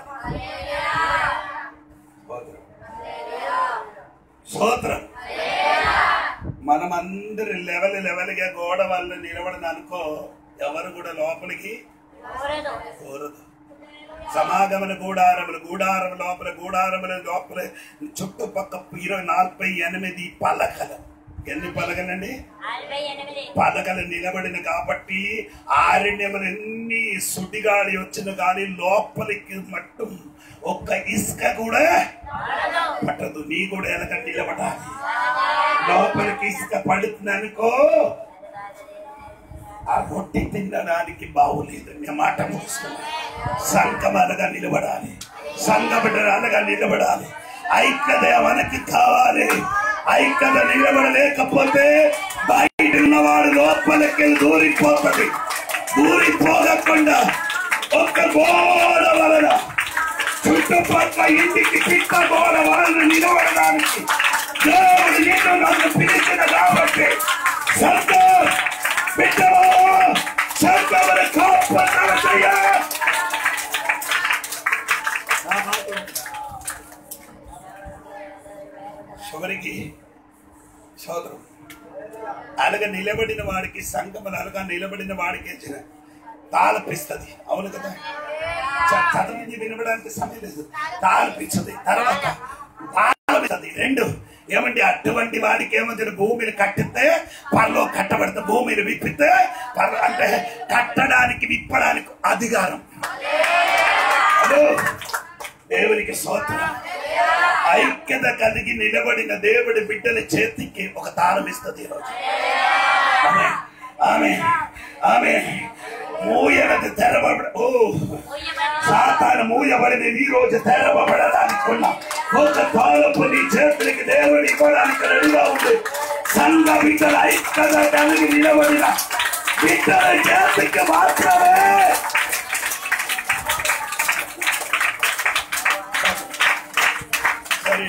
స్తోత్రం మనం అందరి లెవెల్ లెవెల్గా గోడ వల్ల నిలబడని అనుకో ఎవరు కూడా లోపలికి కూరదు కోరదు సమాగమన గూడారములు గూడారం లోపల గూడారముల లోపల చుట్టుపక్క ఇరవై నలభై ఎనిమిది పలకలు ఎన్ని పలకలండి నలభై ఎనిమిది పలకలు నిలబడిన కాబట్టి ఆరణ్యములు ఎన్ని సుడిగాలి వచ్చిన గాలి లోపలికి మట్టు ఒక్క ఇసుక కూడా పట్టదు నీ కూడా ఎనక నిలబడాలి లోపలికి ఇసుక పడుతుందనుకో ఆ రొట్టె తినడానికి బాగులేదు నీ మాట ముగిస్తున్నా సంఘం అనగా నిలబడాలి సంఘబిడ్డలు అనగా నిలబడాలి ఐక్యత మనకి కావాలి ఐక్యత నిలబడలేకపోతే బయట ఉన్నవాడు లోపలికి దూరిపోతుంది దూరిపోకుండా ఒక్క గోడ వలన చుట్టుపక్కల ఇంటికి పిట్ట గోడ వలన నిలబడడానికి దేవుడు నిన్ను నన్ను పిలిచిన కాబట్టి సంఘం బిడ్డలు సంఘముల కాపలా చేయ చివరికి సోదరం అలగ నిలబడిన వాడికి సంఘములు అలగా నిలబడిన వాడికి ఇచ్చిన తాళపిస్తుంది అవును కదా చ- చదవండి వినబడానికి సమయం లేదు తాళపిస్తుంది తర్వాత తాళపిస్తుంది రెండు ఏమండి అటువంటి వాడికి ఏమంటే భూమిని కట్టితే పరలో కట్టబడితే భూమిని విప్పితే పర అంటే కట్టడానికి విప్పడానికి అధికారం అదో దేవునికి స్తోత్రం ఐక్యత కలిగి నిలబడిన దేవుడి బిడ్డల చేతికి ఒక తాళం ఇస్తుంది ఈరోజు ఆమె ఆమె ఆమె మూయనది తెరవబడ ఓ సాతాను మూయబడిన ఈ రోజు తెరవబడడానికి ఉన్న ఒక తాళపు నీ చేతులకి దేవుడు ఇవ్వడానికి రెడీగా ఉంది సంఘ బిడ్డల ఐక్యత కలిగి నిలబడిన బిడ్డల చేతికి మాత్రమే సరే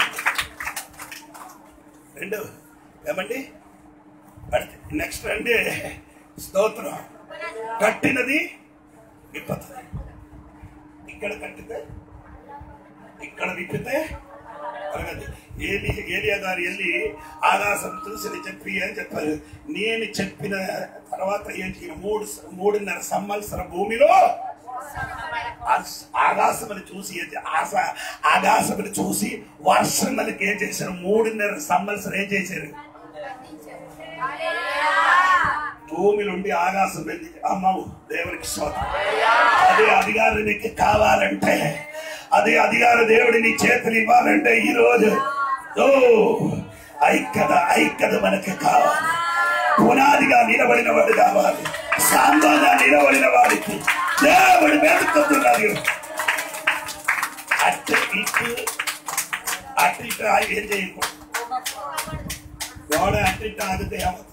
రెండు ఏమండి నెక్స్ట్ అంటే స్తోత్రం కట్టినది విప్పతుంది ఇక్కడ కట్టితే ఇక్కడ విప్పితే అరగదు ఏలి ఏలియా గారు వెళ్ళి ఆకాశం చూసి చెప్పి ఏం చెప్పారు నేను చెప్పిన తర్వాత ఏం చేయ మూడు మూడున్నర సంవత్సర భూమిలో ఆస్- ఆకాశములు చూసి ఏం చే- ఆశ ఆకాశములు చూసి వర్షములకి ఏం చేశారు మూడున్నర సంవత్సరం ఏం చేశారు భూమి నుండి ఆకాశం వెళ్ళి అమ్మవు దేవునికి స్తోత్రం అదే అధికారం నీకు కావాలంటే అదే అధికార దేవుడి నీ చేతులు ఇవ్వాలంటే ఈ రోజు ఓ ఐక్యత ఐక్యత మనకి కావాలి పునాదిగా నిలబడిన వాడు కావాలి సాంబాగా నిలబడిన వాడికి దేవుడు వెతుకుతున్నాడు అటు ఇటు అటు ఇటు ఏం చేయకూడదు గోడ అటు ఇటు ఆగితే ఏమవుతుంది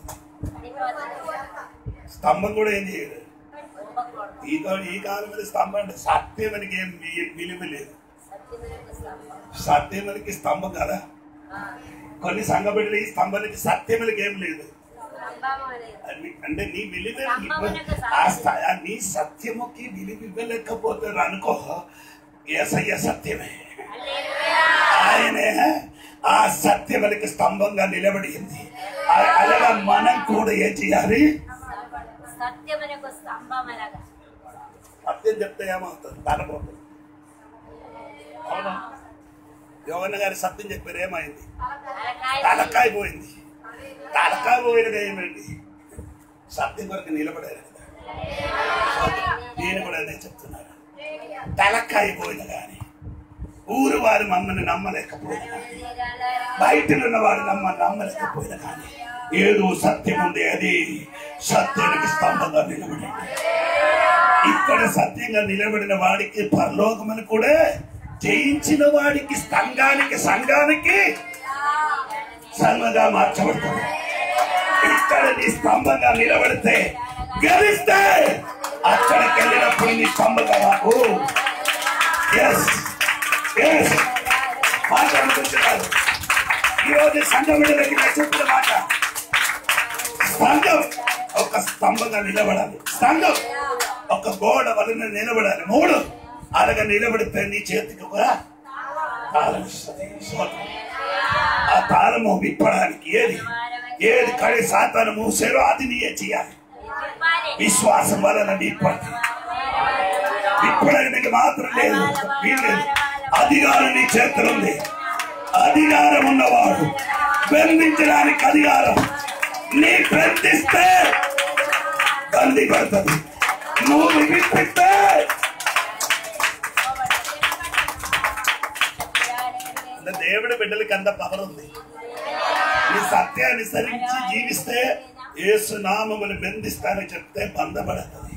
స్తంభం కూడా ఏం చేయదు ఈ కా- ఈ కాలం మీద స్తంభం అంటే సత్యమనికి ఏం వి- విలువ లేదు సత్యమనికి స్తంభం కదా కొన్ని సంఘబిడ్డలు ఈ స్తంభానికి సత్యములకి ఏం లేదు అది- అంటే నీ విలువ స్తంభమునకు ఆ స్థ- ఆ నీ సత్యముకి విలువ ఇవ్వలేకపోతే అనుకో ఏసయ్య సత్యమే ఆయనే ఆ సత్యములకి స్తంభంగా నిలబడింది ఆ- అలాగా మనం కూడా ఏం చేయాలి సత్యమనకు స్తంభమనగా సత్యం చెప్తే ఏమవుతుంది తలపోతుంది అవునా యోగన్న గారి సత్యం చెప్పారు ఏమైంది తలకాయ పోయింది తలకాయ పోయినది ఏమైంది సత్యం కొరకు నిలబడారు కదా నేను కూడా అదే చెప్తున్నాను తలకాయ పోయిన కానీ ఊరు వారు మమ్మల్ని నమ్మలేకపోయిన కానీ బయట ఉన్న వారు నమ్మ నమ్మలేకపోయిన కానీ ఏదో సత్యం ఉంది అది సత్యానికి స్తంభంగా నిలబడింది ఇక్కడ సత్యంగా నిలబడిన వాడికి పరలోకమని కూడా జయించిన వాడికి సంఘానికి సంఘానికి సంఘంగా మార్చబడుతుంది ఇక్కడ నీ స్తంభంగా నిలబడితే గెలిస్తే అక్కడికి వెళ్ళినప్పుడు నీ స్తంభంగా మాకు ఎస్ ఎస్ మాట్లాడుకుంటున్నారు ఈరోజు సంఘం విడుదలకి నేను చెప్పిన మాట సంఘం ఒక స్తంభంగా నిలబడాలి సంఘం ఒక గోడ వలన నిలబడాలి మూడు అలాగా నిలబడితే నీ చేతికి ఒక తాళం ఇస్తుంది. స్తోత్రం. ఆ తాళము విప్పడానికి ఏది ఏది కడి సాతాను మూసారో అది నీయే చేయాలి విశ్వాసం వలన విప్పండి విప్పడానికి మాత్రం లేదు వీలేదు అధికారం నీ చేతులు ఉంది అధికారం ఉన్నవాడు బంధించడానికి అధికారం నీ బంధిస్తే బంది పడుతుంది నువ్వు విడిపిస్తే అంటే దేవుడి బిడ్డలకి అంత పవర్ ఉంది ఈ సత్యాన్ని సరించి జీవిస్తే యేసు నామములు బంధిస్తానని చెప్తే బంధపడుతుంది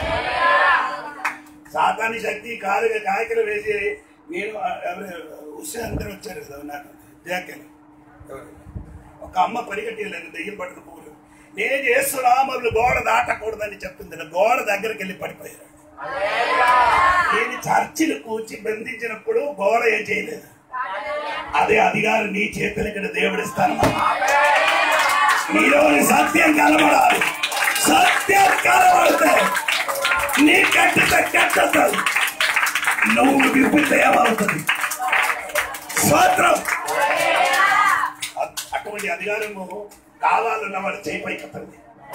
సాతాని శక్తి కాలుగా కాయకలు వేసి నేను ఎవరు ఉషా అందరూ వచ్చారు కదా నాకు జాకెలు ఒక అమ్మ పరిగెట్టలేదు దెయ్యం పట్టుకు పువ్వులు నేను చేస్తున్నామలు గోడ దాటకూడదని చెప్తుంది గోడ దగ్గరికి వెళ్ళి పడిపోయారు నేను చర్చిలు కూర్చి బంధించినప్పుడు గోడ ఏం చేయలేదు అదే అధికారం నీ చేతులు ఇక్కడ దేవుడిస్తాను నీలోని సత్యం కనబడాలి సత్యం కనబడితే నీ కట్టితే కట్టదు నువ్వు విప్పితే ఏమవుతుంది స్వాత్రం అ- అటువంటి అధికారము కావాలన్న వాడు చేయి పైకెత్తండి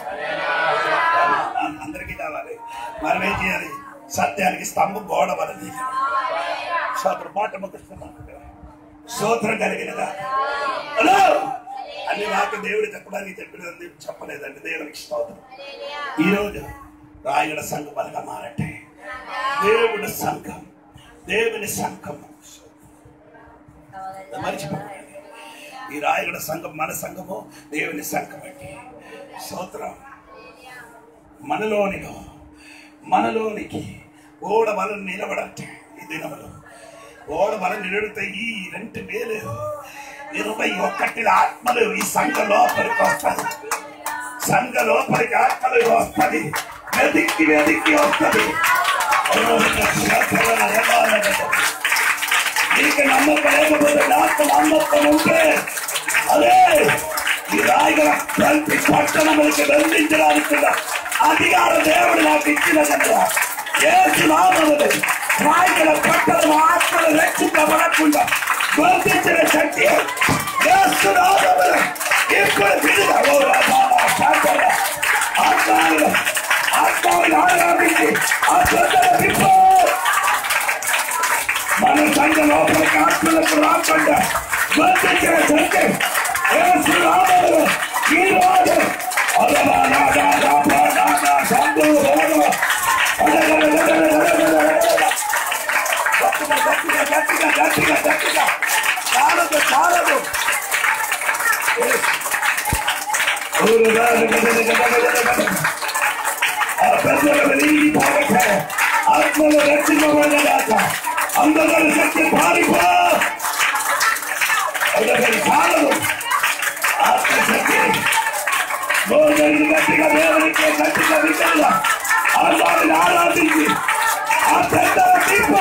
అందరికీ కావాలి మనం ఏం చేయాలి సత్యానికి స్తంభం గోడ వలది సోదరు మాట మొక్కుతున్నాను సూత్రం కలిగినగా హలో అన్ని నాకు దేవుడు చెప్పడానికి చెప్పినది చెప్పలేదండి దేవునికి స్తోత్రం ఈరోజు రాయగడ సంఘం అనగా మారటే దేవుడి సంఘం దేవుని సంఘం మర్చిపోకండి ఈ రాయగడ సంఘం మన సంఘము దేవుని సంఘం అండి స్తోత్రం మనలోనిలో మనలోనికి ఓడ బలం నిలబడటే ఈ దినములో ఓడ బలం నిలబడితే ఈ రెండు వేలు ఇరవై ఒక్కటి ఆత్మలు ఈ సంఘ లోపలికి వస్తుంది సంఘ లోపలికి ఆత్మలు వస్తుంది వెదిక్కి వెదిక్కి వస్తుంది నీకు నమ్మకం లేకపోతే నాకు నమ్మకం ఉంటే అదే ఈ రాయగల ప్రతి పట్టణములకి బంధించడానికి కూడా అధికార దేవుడు నాకు ఇచ్చిన కనుక ఏసు నామములు రాయగల పట్టణం ఆత్మలు రక్షించబడకుండా బంధించిన శక్తి ఏసు నామములు ఇప్పుడు విడుదల ఓ రామా, శాంతర, ఆత్మాలను ఆత్మాలను ఆరాధించి ఆ ప్రజల విప్పు తప్పకుండా బంధించిన శక్తి యేసు నామములో ఈ రోజు అలవా నాదా దాపా నాదా సందు రోగ గట్టిగా గట్టిగా గట్టిగా గట్టిగా గట్టిగా చాలదు చాలదు ఊరు రాదు గద గద గద గద గద ఆ పెద్దల వెలిగి పోగొట్టే ఆత్మలు రక్షింపబడలేక అందగల శక్తి పారిపో ఒకరి చాలదు ఆత్మశక్తి రోజు గట్టిగా దేవునికి గట్టిగా విచారణ ఆ స్వామిని ఆరాధించి ఆ పెద్దల తీర్పు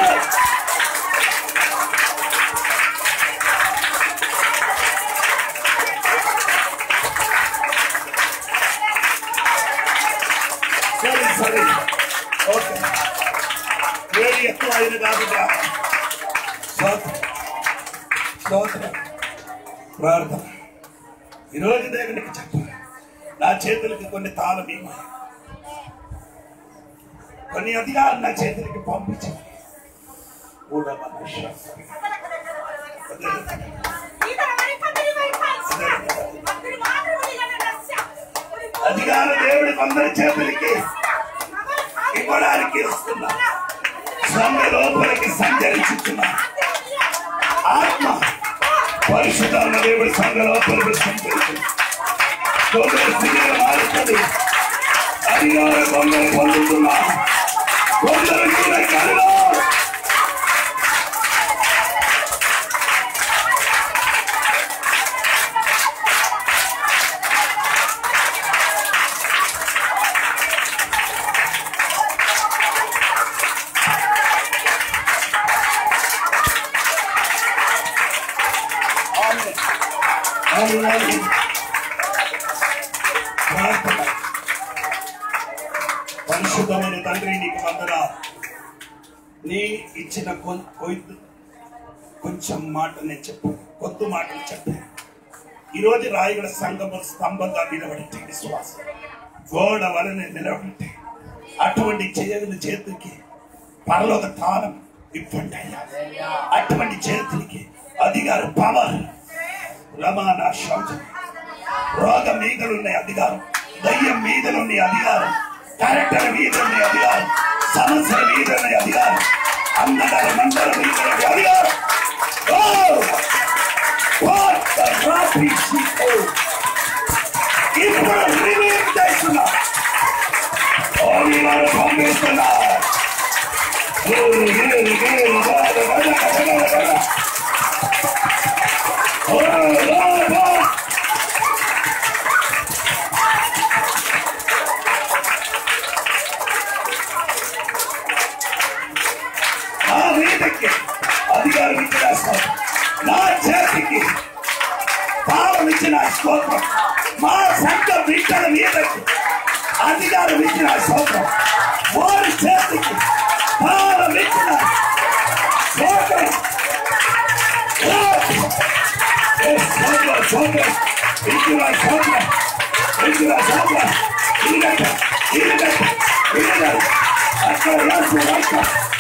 సరే సరే ఓకే వేడి ఎక్కువ అయింది కాబట్టి స్తోత్రం స్తోత్రం ప్రార్థన ఈరోజు దేవునికి చెప్పాలి నా చేతులకి కొన్ని తాళం ఇవ్వాలి కొన్ని అధికారులు నా చేతులకి పంపించాలి కూడా మన శాస్త్రం. అధికార దేవుడి అందరి చేతులకి ఇవ్వడానికి వస్తున్నా సంఘ లోపలికి సంచరించుతున్నా ఆత్మ పరిశుధాన్న దేవుడి సంఘ లోపలికి సంచరిస్తుంది కొందరు స్థితిగా మారుతుంది అధికార కొందరు పొందుతున్నా కొందరు కూడా కలలో ఆమేన్. ఆమేన్, ఆమేన్. ప్రార్థన. పరిశుద్ధమైన తండ్రి నీకు వందన నీ ఇచ్చిన కొ- కొయ్య- కొంచెం మాట నేను చెప్పాను కొద్ది మాటలు చెప్పాను ఈరోజు రాయగల సంఘము స్తంభంగా నిలబడితే విశ్వాసం గోడ వలన నిలబడితే అటువంటి చేయని చేతికి పరలోక తాళం ఇవ్వండి అయ్యా అటువంటి చేతులకి అధికార పవర్ రమానా శౌచం రోగం మీదలున్న అధికారం దయ్యం మీదలున్న అధికారం క్యారెక్టర్ మీదలున్న అధికారం సమస్యల మీదలున్న అధికారం అందగల మండల మీదలున్న అధికారం ఓ! What the రాత్రి శిశు. ఇప్పుడు రిలీవ్ చేస్తున్నా ఓ వారు పంపిస్తున్నా గేరు, గేరు, గేరు, గద, గద, గద, గద, గద. ఓ, ఓ, ఓ. నా మీదకి అధికారం ఇచ్చిన స్తోత్రం నా చేతికి పాలన ఇచ్చిన స్తోత్రం మా సంఘ బిడ్డల మీదకి అధికారం ఇచ్చిన స్తోత్రం వారి చేతికి పాలన ఇచ్చిన స్తోత్రం ఓ! ఏ స్తోత్రం స్తోత్రం ఇచ్చిన స్తోత్రం ఇచ్చిన స్తోత్రం ఇరగట ఇరగట ఇరగట అక్కడ రాసు రాసు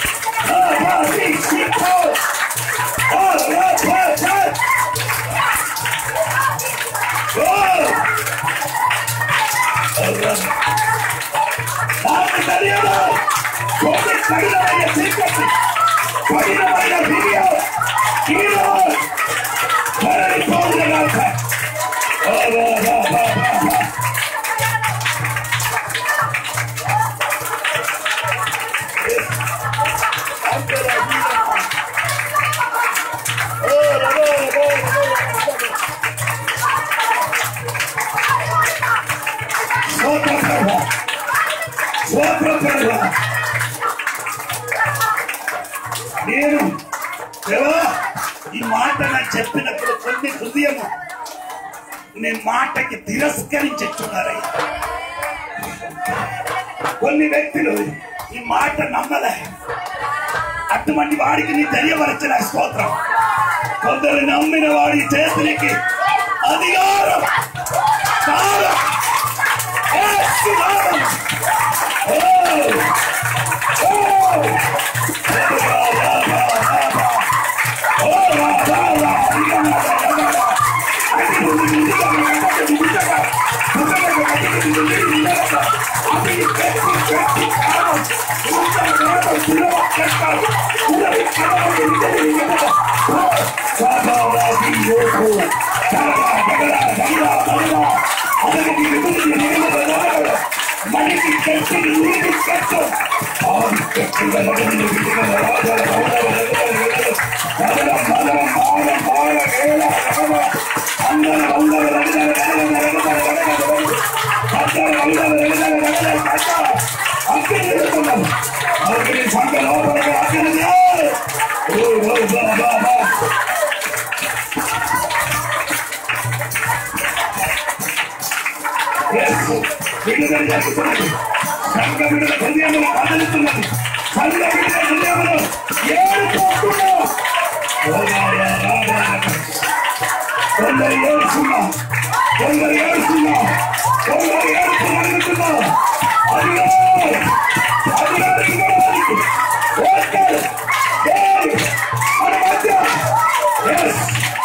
స్వతంత్రంగా స్వతంత్రంగా నేను దేవా ఈ మాట నాకు చెప్పినప్పుడు కొన్ని హృదయము నేను మాటకి తిరస్కరించున్నారయ్యా కొన్ని వ్యక్తులు ఈ మాట నమ్మలే అటువంటి వాడికి నీ తెలియవలసిన స్తోత్రం కొందరు నమ్మిన వాడి చేతులకి అధికారం కాలం యేసు నామం. ఓ! ఓ! ఓ! రా, రా, రా, రా. ఓ, రా, రా, రా. గట్టి గట్టి కాలం ఇంత వేగం విలువ కట్టాలి ఉదరి కాలం ఇంతది ఇంతది సాధావాది యోగు కరగా గగల గగల గగల అతనికి విడుదల నిలబడాలి మనకి కట్టి నీటి కట్టు ఆది కట్టి గలగని విడుదల రాజల రాజల గగల మల మాల మాల వేల గగల అందర అందర గగల గగల గగల గగల అందర అందర గగల గగల గగల అక్కడ నిలుస్తున్నాం అక్కడ సంఘ లోపల అక్కడ ఓ ఓ బా బా బా యేసు విడుదల జరుగుతున్నది సంఘ విడుదల హృదయములు కదులుతున్నది సంఘ విడుదల హృదయములు ఏడుపోతున్నా కొందరు ఏడుస్తున్నా కొందరు ఏడుస్తున్నా కొందరు ఏడుపు అడుగుతున్నా అదిగో అదిగో అదిగో ఓకే దేవుడు మన మధ్య ఎస్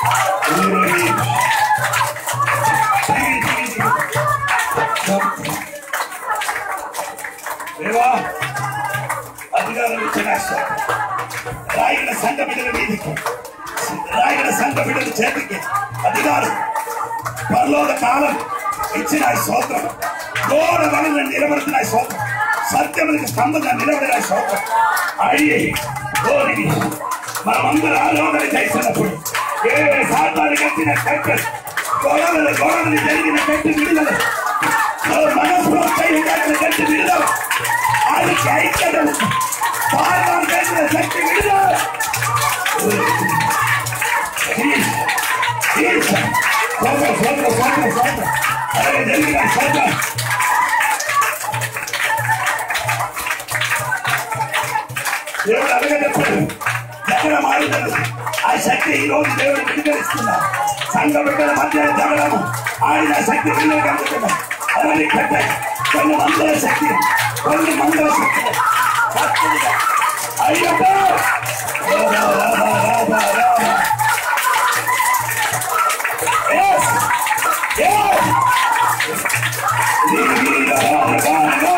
దేవా అధికారం ఇచ్చిన రాయల సంఘ బిడ్డల మీదికి రాయల సంఘ బిడ్డల చేతికి అధికారం పరలోక కాలం ఇచ్చిన ఈ స్తోత్రం గోడ వలన నిలబడుతున్న ఈ స్తోత్రం సత్యములకు స్తంభంగా నిలబడిన ఈ స్తోత్రం అయ్యి గోరికి మనమందరూ ఆలోచన చేసినప్పుడు ఏ సాతాన్ని కట్టిన కట్ట గొడవలు గొడవలు జరిగిన కట్టి విడుదల మనసులో కట్టిన కట్టి విడుదల ఆయనకి ఐక్యత పాల్గొన కట్టిన శక్తి విడుదల స్వర్గ స్వర్గ స్వర్గ స్వర్గ అలాగే జరిగిన స్వర్గ దేవుడు అలాగే చెప్పాడు జగడ మారుతుంది ఆ శక్తి ఈ రోజు దేవుడు విడుదలిస్తున్నా సంఘ బిడ్డల మధ్య జగడము ఆయన శక్తి విడుదల కలుగుతున్నా అలాగే కట్ట కొన్ని మందుల శక్తి కొన్ని మందుల శక్తి శక్తిగా. Ayyappa Rama Rama Rama Rama Yes! Yes! Divina Ramana!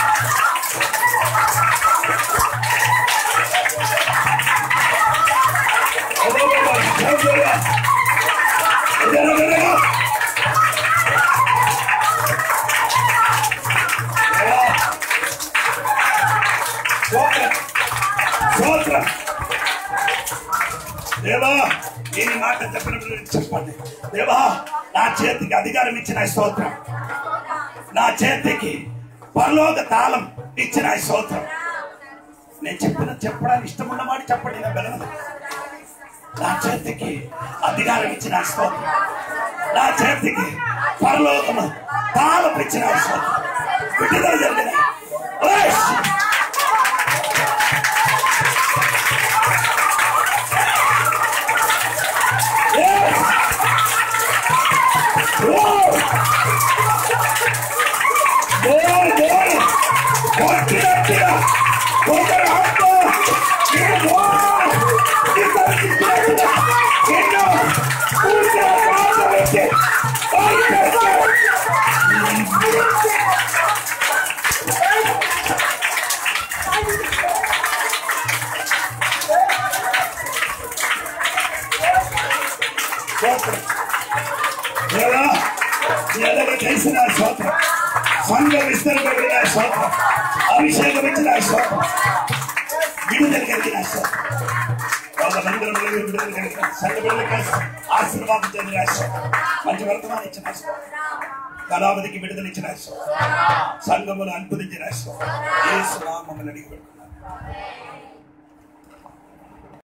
దేవా నేను ఈ మాట చెప్పినప్పుడు చెప్పండి దేవా నా చేతికి అధికారం ఇచ్చిన ఈ స్తోత్రం నా చేతికి పరలోక తాళం ఇచ్చిన ఈ స్తోత్రం నేను చెప్పిన చెప్పడానికి ఇష్టం ఉన్నవాడు చెప్పండి నా బెలవదు నా చేతికి అధికారం ఇచ్చిన ఈ స్తోత్రం నా చేతికి పరలోకము తాళం ఇచ్చిన ఈ స్తోత్రం విడుదల జరిగిన ఓయ్! దేవా, నీ ఎదుట చేసిన స్తోత్రం సంఘ విస్తరింపబడిన స్తోత్రం అభిషేకం ఇచ్చిన స్తోత్రం విడుదల కలిగిన స్తోత్రం ఒక మందిరంలో విడుదల కలిగిన సంఘ బిడ్డలకి ఆశీర్వాదం చెందిన స్తోత్రం మంచి వర్తమానం ఇచ్చిన స్తోత్రం కళావతికి విడుదల ఇచ్చిన స్తోత్రం సంఘమును అనుమతించిన స్తోత్రం యేసు నామమును అడిగి పెట్టుకున్నాను